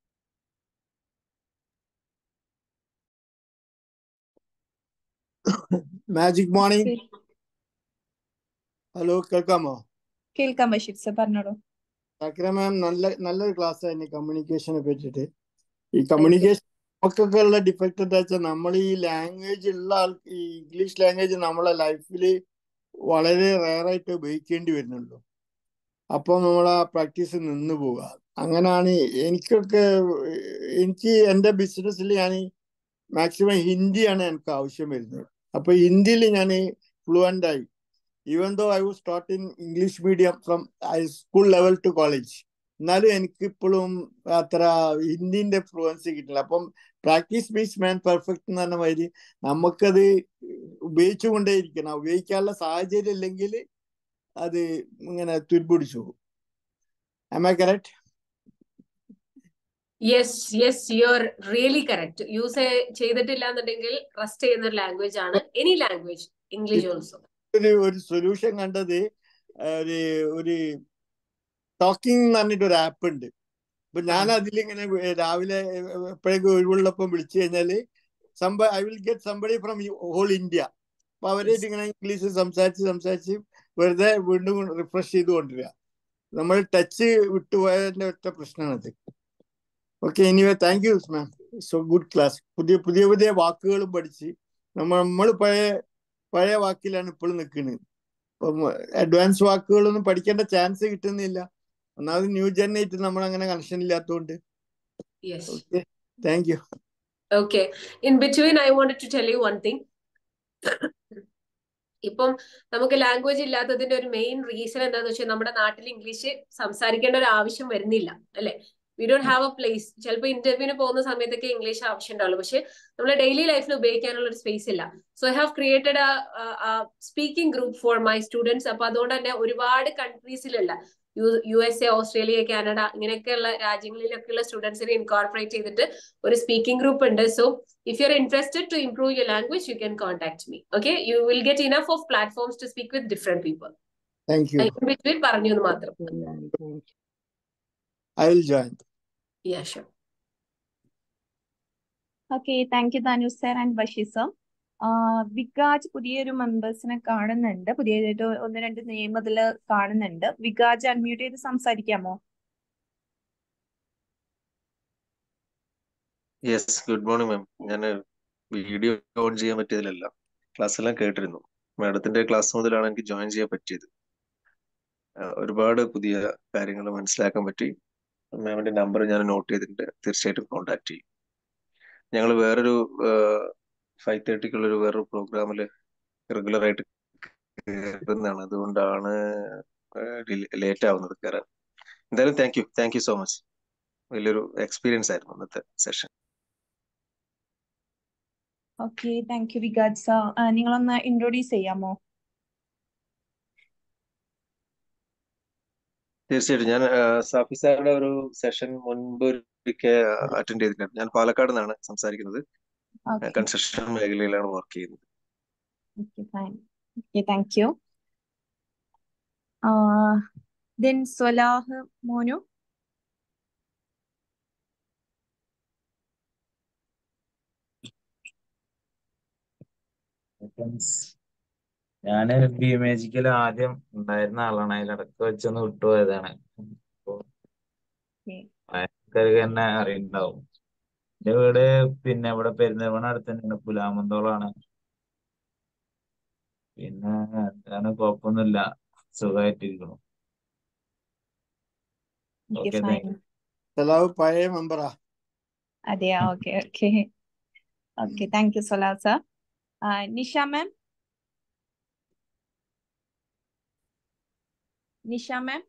Magic Morning hello കേൾക്കാമോ കേൾക്കാം ബഷീർ സർ പറഞ്ഞോളൂ ചക്ര മാം നല്ല നല്ലൊരു ക്ലാസ് ആയിരുന്നു കമ്മ്യൂണിക്കേഷനെ പറ്റിയിട്ട് ഈ കമ്മ്യൂണിക്കേഷൻ നമുക്കൊക്കെ ഉള്ള ഡിഫക്റ്റ് എന്താ വെച്ചാൽ നമ്മൾ ഈ ലാംഗ്വേജ് ഉള്ള ആൾ ഈ ഇംഗ്ലീഷ് ലാംഗ്വേജ് നമ്മളെ ലൈഫിൽ വളരെ റയറായിട്ട് ഉപയോഗിക്കേണ്ടി വരുന്നുള്ളൂ അപ്പോൾ നമ്മൾ ആ പ്രാക്ടീസ് നിന്ന് പോവുക അങ്ങനെയാണ് എനിക്കൊക്കെ എനിക്ക് എൻ്റെ ബിസിനസ്സിൽ ഞാൻ മാക്സിമം ഹിന്ദിയാണ് എനിക്ക് ആവശ്യം വരുന്നത് അപ്പോൾ ഹിന്ദിയിൽ ഞാൻ ഫ്ലുവൻ്റ് ആയി even though I was taught in English medium from school level to college എന്നാലും എനിക്ക് ഇപ്പോഴും അത്ര ഹിന്ദിന്റെ ഫ്ലുവൻസി കിട്ടില്ല അപ്പം പ്രാക്ടീസ് ബേസ് മാൻ പെർഫെക്റ്റ് എന്ന് പറഞ്ഞ മാതിരി നമുക്കത് ഉപയോഗിച്ചുകൊണ്ടേയിരിക്കണം ഉപയോഗിക്കാനുള്ള സാഹചര്യം ഇല്ലെങ്കിൽ അത് ഇങ്ങനെ തുരുപിടിച്ചു പോകും am I correct yes yes you are really correct use ചെയ്തിട്ടില്ല എന്നുണ്ടെങ്കിൽ റെസ്റ്റ് ചെയ്യുന്ന ഒരു ലാംഗ്വേജ് ആണ് എനി ലാംഗ്വേജ് ഇംഗ്ലീഷ് ഓൾസോ ഒരു ഒരു സൊല്യൂഷൻ കണ്ടത് ഒരു ഒരു ടോക്കിംഗ് എന്ന് പറഞ്ഞിട്ട് ഒരു ആപ്പ് ഉണ്ട് അപ്പൊ ഞാൻ അതിലിങ്ങനെ രാവിലെ എപ്പോഴേക്കും ഒഴിവുള്ളപ്പം വിളിച്ചു കഴിഞ്ഞാല് സംബ I will get somebody from whole India അപ്പൊ അവരായിട്ട് ഇങ്ങനെ ഇംഗ്ലീഷ് സംസാരിച്ച് സംസാരിച്ച് വെറുതെ വീണ്ടും റിഫ്രഷ് ചെയ്ത് കൊണ്ടുവരിക നമ്മൾ ടച്ച് വിട്ടുപോയതിന്റെ ഒറ്റ പ്രശ്നമാണത് okay anyway thank you ma'am so good class പുതിയ പുതിയ പുതിയ വാക്കുകളും പഠിച്ച് നമ്മൾ നമ്മൾ പഴയ പഴയ വാക്കിലാണ് ഇപ്പോഴും നിൽക്കുന്നത് അപ്പം അഡ്വാൻസ് വാക്കുകളൊന്നും പഠിക്കേണ്ട ചാൻസ് കിട്ടുന്നില്ല ഒന്നാമത് ന്യൂ ജനറേറ്റ് നമ്മൾ അങ്ങനെ കണക്ഷൻ ഇല്ലാത്തതുകൊണ്ട് yes okay thank you okay in between I wanted to tell you one thing ഇപ്പം നമുക്ക് ലാംഗ്വേജ് ഇല്ലാത്തതിന്റെ ഒരു മെയിൻ റീസൺ എന്താന്ന് വെച്ചാൽ നമ്മുടെ നാട്ടിൽ ഇംഗ്ലീഷ് സംസാരിക്കേണ്ട ഒരു ആവശ്യം വരുന്നില്ല അല്ലെ we don't have a place ചിലപ്പോൾ ഇന്റർവ്യൂവിന് പോകുന്ന സമയത്തൊക്കെ ഇംഗ്ലീഷ് ആവശ്യം ഉണ്ടാവുള്ളൂ പക്ഷെ നമ്മുടെ ഡെയിലി ലൈഫിൽ ഉപയോഗിക്കാനുള്ള ഒരു സ്പേസ് ഇല്ല so I have created speaking group for my students അപ്പൊ അതുകൊണ്ട് തന്നെ ഒരുപാട് കൺട്രീസിലുള്ള U U S A Australia Canada ഇങ്ങനെയൊക്കെയുള്ള രാജ്യങ്ങളിലൊക്കെയുള്ള സ്റ്റുഡൻസിനെ ഇൻകോർപ്പറേറ്റ് ചെയ്തിട്ട് ഒരു സ്പീക്കിംഗ് ഗ്രൂപ്പ് ഉണ്ട് so if you are interested to improve your language you can contact me okay you will get enough of platforms to speak with different people thank you in between പറഞ്ഞു എന്ന് മാത്രം I will join yeah sure okay thank you Thanu sir and Basheer sir Vikaj പുതിയൊരു മെമ്പേഴ്സിനെ കാണുന്നുണ്ട് പുതിയതായിട്ട് ഒന്ന് രണ്ട് name അതിൽ കാണുന്നുണ്ട് വികാജ് അൺമ്യൂട്ട് ചെയ്ത് സംസാരിക്കാമോ യെസ് ഗുഡ് മോർണിംഗ് മാം ഞാൻ വീഡിയോ ഓൺ ചെയ്യാൻ പറ്റിയതിലല്ല ക്ലാസ് എല്ലാം കേട്ടിരുന്നു മാഡത്തിന്റെ ക്ലാസ് മുതലാണ് എനിക്ക് ജോയിൻ ചെയ്യാൻ പറ്റിയത് ആ, ഒരുപാട് പുതിയ കാര്യങ്ങൾ മനസ്സിലാക്കാൻ പറ്റി മാമിന്റെ നമ്പർ ഞാൻ നോട്ട് ചെയ്തിട്ടുണ്ട് തീർച്ചയായിട്ടും കോൺടാക്ട് ചെയ്യും ഞങ്ങൾ വേറൊരു ഫൈവ് തേർട്ടിക്കുള്ള ഒരു വേറൊരു പ്രോഗ്രാമിൽ റെഗുലർ ആയിട്ട് കയറുന്നതാണ് അതുകൊണ്ടാണ് ലേറ്റ് ആവുന്നത് കയറാൻ എന്തായാലും thank you thank you so much വലിയൊരു എക്സ്പീരിയൻസ് ആയിരുന്നു ഇന്നത്തെ session okay thank you Vikaj sir നിങ്ങളൊന്ന് ഇൻട്രൊഡ്യൂസ് ചെയ്യാമോ തീർച്ചയായിട്ടും ഞാൻ ആ, സാഫി സാറിന്റെ ഒരു സെഷൻ മുൻപ് ഒരിക്കൽ അറ്റൻഡ് ചെയ്തിട്ടുണ്ട് ഞാൻ പാലക്കാട് നിന്നാണ് സംസാരിക്കുന്നത് ഓക്കെ കൺസ്ട്രക്ഷൻ മേഖലയിലാണ് വർക്ക് ചെയ്യുന്നത് okay fine okay thank you then Swalah മോനു ഞാന് ബി മാജിക്കൽ ആദ്യം ഉണ്ടായിരുന്ന ആളാണ് അതിലിടക്ക് വെച്ചൊന്ന് വിട്ടുപോയതാണ് അപ്പൊ ഓക്കെ ആൾക്കാർക്ക് തന്നെ അറിയുന്നുണ്ടാവും എന്റെ വീട് പിന്നെ ഇവിടെ പെരിന്തൽമണ്ണ അടുത്ത് തന്നെയാണ് പുലാമന്തോളാണ് പിന്നെ എന്താണ് കുഴപ്പമൊന്നുമില്ല സുഖമായിട്ടിരിക്കുന്നു okay okay fine thank you Salah പഴയ മെമ്പറാ അതെയാ okay okay okay thank you Sola sir Nisha ma'am Nisha ma'am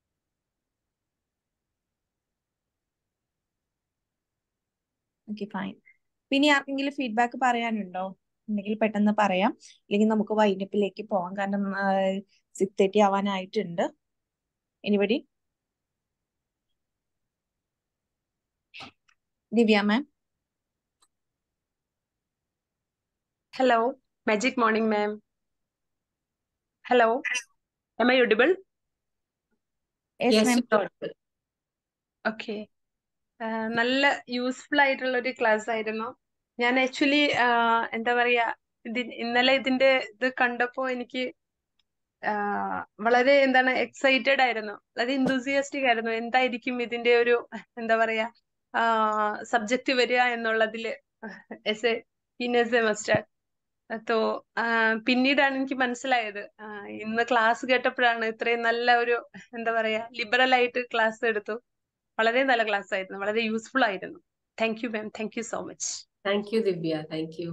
okay fine പിന്നെ ആർക്കെങ്കിലും ഫീഡ്ബാക്ക് പറയാനുണ്ടോ ഉണ്ടെങ്കിൽ പെട്ടെന്ന് പറയാം അല്ലെങ്കിൽ നമുക്ക് വൈൻഡപ്പിലേക്ക് പോവാം കാരണം സിക്സ് തേർട്ടി ആവാനായിട്ടുണ്ട് anybody Divya ma'am Hello, Magic Morning, ma'am. Hello, am I audible? Yes yes ma'am Okay. ആഹ് നല്ല യൂസ്ഫുൾ ആയിട്ടുള്ള ഒരു ക്ലാസ് ആയിരുന്നു ഞാൻ ആക്ച്വലി എന്താ പറയാ ഇത് ഇന്നലെ ഇതിന്റെ ഇത് കണ്ടപ്പോ എനിക്ക് ആഹ് വളരെ എന്താണ് എക്സൈറ്റഡ് ആയിരുന്നു വളരെ enthusiastic ആയിരുന്നു എന്തായിരിക്കും ഇതിന്റെ ഒരു എന്താ പറയാ സബ്ജക്റ്റ് വരിക എന്നുള്ളതില് S A in S A മസ്റ്റർ തോ പിന്നീടാണ് എനിക്ക് മനസ്സിലായത് ആഹ് ഇന്ന് ക്ലാസ് കേട്ടപ്പോഴാണ് ഇത്രയും നല്ല ഒരു എന്താ പറയാ ലിബറൽ ആയിട്ട് ക്ലാസ് എടുത്തു വളരെ നല്ല ക്ലാസ് ആയിരുന്നു വളരെ യൂസ്ഫുൾ ആയിരുന്നു thank you ma'am thank you so much thank you Divya thank you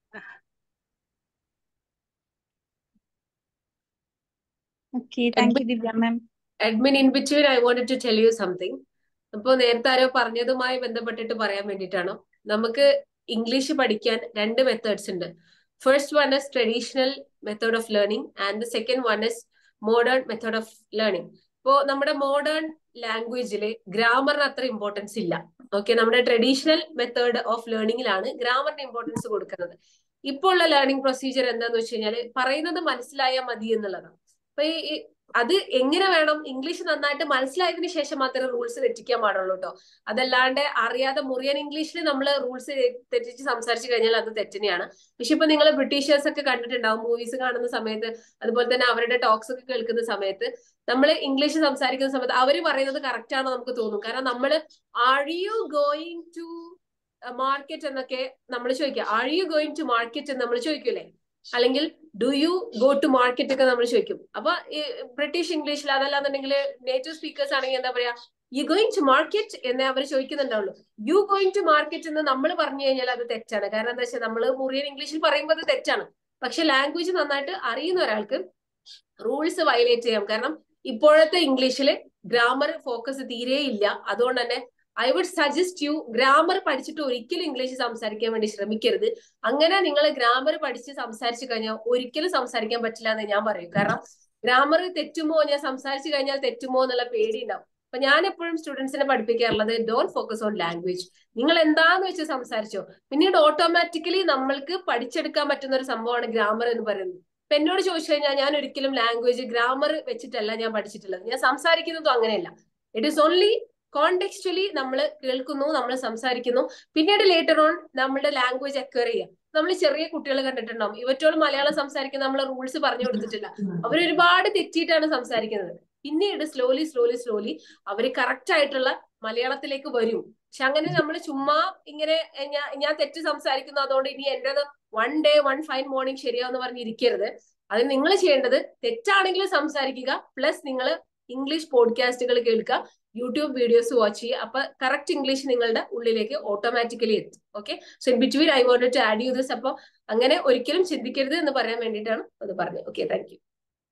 okay thank you Divya ma'am admin in between I wanted to tell you something അപ്പോ നേരത്തെ ആരോ പറഞ്ഞതുമായി ബന്ധപ്പെട്ടിട്ട് പറയാൻ വേണ്ടിയിട്ടാണോ നമുക്ക് ഇംഗ്ലീഷ് പഠിക്കാൻ രണ്ട് മെത്തേഡ്സ് ഉണ്ട് first one is traditional method of learning and the second one is modern method of learning ഇപ്പോ നമ്മുടെ മോഡേൺ ലാംഗ്വേജിൽ ഗ്രാമറിന് അത്ര ഇമ്പോർട്ടൻസ് ഇല്ല ഓക്കെ നമ്മുടെ ട്രഡീഷണൽ മെത്തേഡ് ഓഫ് ലേണിംഗിലാണ് ഗ്രാമറിന് ഇമ്പോർട്ടൻസ് കൊടുക്കുന്നത് ഇപ്പോൾ ഉള്ള ലേണിംഗ് പ്രൊസീജിയർ എന്താന്ന് വെച്ച് കഴിഞ്ഞാൽ പറയുന്നത് മനസ്സിലായാൽ മതി എന്നുള്ളതാണ് അപ്പൊ ഈ ഈ- അത് എങ്ങനെ വേണം ഇംഗ്ലീഷ് നന്നായിട്ട് മനസ്സിലായതിനു ശേഷം മാത്രമേ റൂൾസ് തെറ്റിക്കാൻ പാടുള്ളൂ കേട്ടോ അതല്ലാണ്ട് അറിയാതെ മുറിയൻ ഇംഗ്ലീഷിൽ നമ്മൾ റൂൾസ് തെറ്റിച്ച് സംസാരിച്ചു കഴിഞ്ഞാൽ അത് തെറ്റിനെയാണ് പക്ഷെ ഇപ്പൊ നിങ്ങൾ ബ്രിട്ടീഷേഴ്സ് ഒക്കെ കണ്ടിട്ടുണ്ടാവും മൂവീസ് കാണുന്ന സമയത്ത് അതുപോലെ തന്നെ അവരുടെ ടോക്സ് ഒക്കെ കേൾക്കുന്ന സമയത്ത് നമ്മൾ ഇംഗ്ലീഷ് സംസാരിക്കുന്ന സമയത്ത് അവർ പറയുന്നത് കറക്റ്റ് ആണോ നമുക്ക് തോന്നും കാരണം നമ്മൾ are you going to market എന്നൊക്കെ നമ്മൾ ചോദിക്കുക are you going to market എന്ന് നമ്മൾ ചോദിക്കൂലേ അല്ലെങ്കിൽ do you go to market ഒക്കെ നമ്മൾ ചോദിക്കും അപ്പൊ ഈ ബ്രിട്ടീഷ് ഇംഗ്ലീഷിൽ അതല്ലാന്നുണ്ടെങ്കിൽ നേറ്റീവ് സ്പീക്കേഴ്സ് ആണെങ്കിൽ എന്താ പറയാ യു ഗോയിങ് ടു മാർക്കറ്റ് എന്നേ അവർ ചോദിക്കുന്നുണ്ടാവുള്ളൂ യു ഗോയിങ് ടു മാർക്കറ്റ് എന്ന് നമ്മൾ പറഞ്ഞു കഴിഞ്ഞാൽ അത് തെറ്റാണ് കാരണം എന്താ വെച്ചാൽ നമ്മൾ മുറിയൻ ഇംഗ്ലീഷിൽ പറയുമ്പോൾ അത് തെറ്റാണ് പക്ഷെ ലാംഗ്വേജ് നന്നായിട്ട് അറിയുന്ന ഒരാൾക്ക് റൂൾസ് വയലേറ്റ് ചെയ്യാം കാരണം ഇപ്പോഴത്തെ ഇംഗ്ലീഷിൽ ഗ്രാമർ ഫോക്കസ് തീരെ ഇല്ല അതുകൊണ്ട് തന്നെ I would suggest you grammar പഠിച്ചിട്ട് ഒരിക്കലും ഇംഗ്ലീഷ് സംസാരിക്കാൻ വേണ്ടി ശ്രമിക്കരുത് അങ്ങനെ നിങ്ങൾ ഗ്രാമർ പഠിച്ച് സംസാരിച്ചു കഴിഞ്ഞാൽ ഒരിക്കലും സംസാരിക്കാൻ പറ്റില്ല എന്ന് ഞാൻ പറയും കാരണം ഗ്രാമർ തെറ്റുമോ ഞാൻ സംസാരിച്ചു കഴിഞ്ഞാൽ തെറ്റുമോ എന്നുള്ള പേടി ഉണ്ടാവും അപ്പൊ ഞാൻ എപ്പോഴും സ്റ്റുഡൻസിനെ പഠിപ്പിക്കാറുള്ളത് ഡോണ്ട് ഫോക്കസ് ഓൺ ലാംഗ്വേജ് നിങ്ങൾ എന്താന്ന് വെച്ച് സംസാരിച്ചോ പിന്നീട് ഓട്ടോമാറ്റിക്കലി നമ്മൾക്ക് പഠിച്ചെടുക്കാൻ പറ്റുന്ന ഒരു സംഭവമാണ് ഗ്രാമർ എന്ന് പറയുന്നത് ഇപ്പൊ എന്നോട് ചോദിച്ചു കഴിഞ്ഞാൽ ഞാൻ ഒരിക്കലും ലാംഗ്വേജ് ഗ്രാമർ വെച്ചിട്ടല്ല ഞാൻ പഠിച്ചിട്ടുള്ളത് ഞാൻ സംസാരിക്കുന്നതും അങ്ങനെയല്ല ഇറ്റ് ഈസ് ഓൺലി കോണ്ടെക്സ്ച്വലി നമ്മൾ കേൾക്കുന്നു നമ്മൾ സംസാരിക്കുന്നു പിന്നീട് ലേറ്റർ ഓൺ നമ്മുടെ ലാംഗ്വേജ് അക്വയർ ചെയ്യുക നമ്മൾ ചെറിയ കുട്ടികൾ കണ്ടിട്ടുണ്ടാവും ഇവറ്റോട് മലയാളം സംസാരിക്കുന്ന നമ്മൾ റൂൾസ് പറഞ്ഞു കൊടുത്തിട്ടില്ല അവർ ഒരുപാട് തെറ്റിയിട്ടാണ് സംസാരിക്കുന്നത് പിന്നീട് സ്ലോലി സ്ലോലി സ്ലോലി അവര് കറക്റ്റ് ആയിട്ടുള്ള മലയാളത്തിലേക്ക് വരും പക്ഷെ അങ്ങനെ നമ്മൾ ചുമ്മാ ഇങ്ങനെ ഞാൻ ഞാൻ തെറ്റ് സംസാരിക്കുന്നു അതുകൊണ്ട് ഇനി എന്റേത് one day one fine morning ശരിയാന്ന് പറഞ്ഞിരിക്കരുത് അത് നിങ്ങൾ ചെയ്യേണ്ടത് തെറ്റാണെങ്കിൽ സംസാരിക്കുക പ്ലസ് നിങ്ങൾ ഇംഗ്ലീഷ് പോഡ്കാസ്റ്റുകൾ കേൾക്കുക യൂട്യൂബ് വീഡിയോസ് വാച്ച് ചെയ്യുക അപ്പൊ കറക്റ്റ് ഇംഗ്ലീഷ് നിങ്ങളുടെ ഉള്ളിലേക്ക് ഓട്ടോമാറ്റിക്കലി എത്തും okay so in between I want to add you this അപ്പൊ അങ്ങനെ ഒരിക്കലും ചിന്തിക്കരുത് എന്ന് പറയാൻ വേണ്ടിയിട്ടാണ് അത് പറഞ്ഞത് okay thank you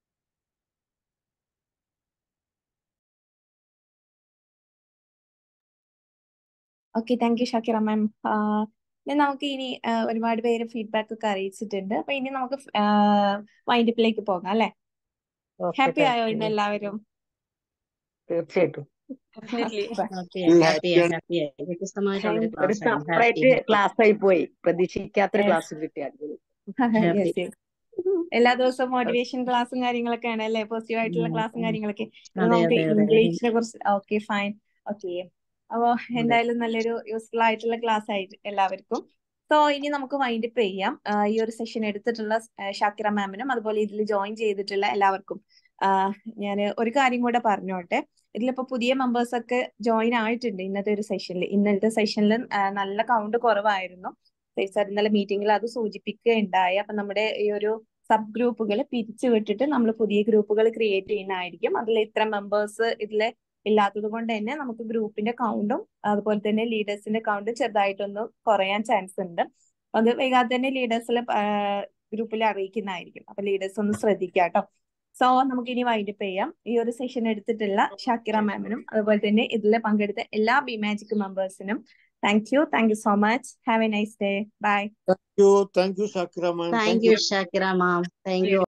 okay thank you Shakira ma'am നമുക്ക് ഇനി ഒരുപാട് പേര് ഫീഡ്ബാക്ക് ഒക്കെ അറിയിച്ചിട്ടുണ്ട് അപ്പൊ ഇനി നമുക്ക് വൈൻഡപ്പിലേക്ക് പോകാം അല്ലെ ഓക്കെ ഹാപ്പി താങ്ക് ആയോ യു ഇന്ന് എല്ലാവരും തീർച്ചയായിട്ടും ഡെഫിനറ്റ്ലി Full ഹാപ്പിയായി happy ആണ്. ഹാപ്പിയായി വ്യത്യസ്തമായിട്ടുള്ള ഒരു ഒരു ക്ലാസ് ആയിരുന്നു സെപ്പറേറ്റ് ഹാപ്പി ക്ലാസ് ആയി പോയി പ്രതീക്ഷിക്കാത്തൊരു Yes. ക്ലാസ് കിട്ടി അടിപൊളി ഹാപ്പി യെസ് യെസ് എല്ലാ ദിവസവും മോട്ടിവേഷൻ ക്ലാസ്സും കാര്യങ്ങളൊക്കെയാണ് അല്ലെ പോസിറ്റീവ് ആയിട്ടുള്ള ക്ലാസ്സും കാര്യങ്ങളൊക്കെ ഇന്ന് അതെ നമുക്ക് അതെ അതെ ഇംഗ്ലീഷിനെ കുറിച്ച് ഓക്കെ ഫൈൻ ഓക്കെ അപ്പോ എന്തായാലും നല്ലൊരു യൂസ്ഫുൾ ആയിട്ടുള്ള ക്ലാസ് ആയിട്ട് എല്ലാവർക്കും സോ ഇനി നമുക്ക് വൈൻഡ് അപ്പ് ചെയ്യാം ആ, ഈ ഒരു സെഷൻ എടുത്തിട്ടുള്ള ആ, ഷാക്കിറ മാമിനും അതുപോലെ ഇതിൽ ജോയിൻ ചെയ്തിട്ടുള്ള എല്ലാവർക്കും ഞാൻ ഒരു കാര്യം കൂടെ പറഞ്ഞോട്ടെ ഇതിലിപ്പോ പുതിയ മെമ്പേഴ്സ് ഒക്കെ ജോയിൻ ആയിട്ടുണ്ട് ഇന്നത്തെ ഒരു സെഷനിൽ ഇന്നലത്തെ സെഷനിൽ നല്ല കൗണ്ട് കുറവായിരുന്നു സാർ ഇന്നലെ മീറ്റിംഗിൽ അത് സൂചിപ്പിക്കുകയുണ്ടായി അപ്പൊ നമ്മുടെ ഈ ഒരു സബ് ഗ്രൂപ്പുകൾ പിരിച്ചു വിട്ടിട്ട് നമ്മൾ പുതിയ ഗ്രൂപ്പുകൾ ക്രിയേറ്റ് ചെയ്യുന്നതായിരിക്കും അതിൽ ഇത്ര മെമ്പേഴ്സ് ഇതിലെ ഇല്ലാത്തത് കൊണ്ട് തന്നെ നമുക്ക് ഗ്രൂപ്പിന്റെ കൗണ്ടും അതുപോലെ തന്നെ ലീഡേഴ്സിന്റെ കൗണ്ടും ചെറുതായിട്ടൊന്ന് കുറയാൻ ചാൻസ് ഉണ്ട് അത് വൈകാതെ തന്നെ ലീഡേഴ്സിൽ ഗ്രൂപ്പിൽ അറിയിക്കുന്നതായിരിക്കും അപ്പൊ ലീഡേഴ്സ് ഒന്ന് ശ്രദ്ധിക്കുക കേട്ടോ സോ നമുക്ക് ഇനി വൈൻഡപ്പ് ചെയ്യാം ഈ ഒരു സെഷൻ എടുത്തിട്ടുള്ള ഷാക്കിറ മാമിനും അതുപോലെ തന്നെ ഇതിൽ പങ്കെടുത്ത എല്ലാ ബി മാജിക് മെമ്പേഴ്സിനും thank you thank you so much have a nice day bye thank you thank you Shakira ma'am thank thank you you Shakira ma'am thank U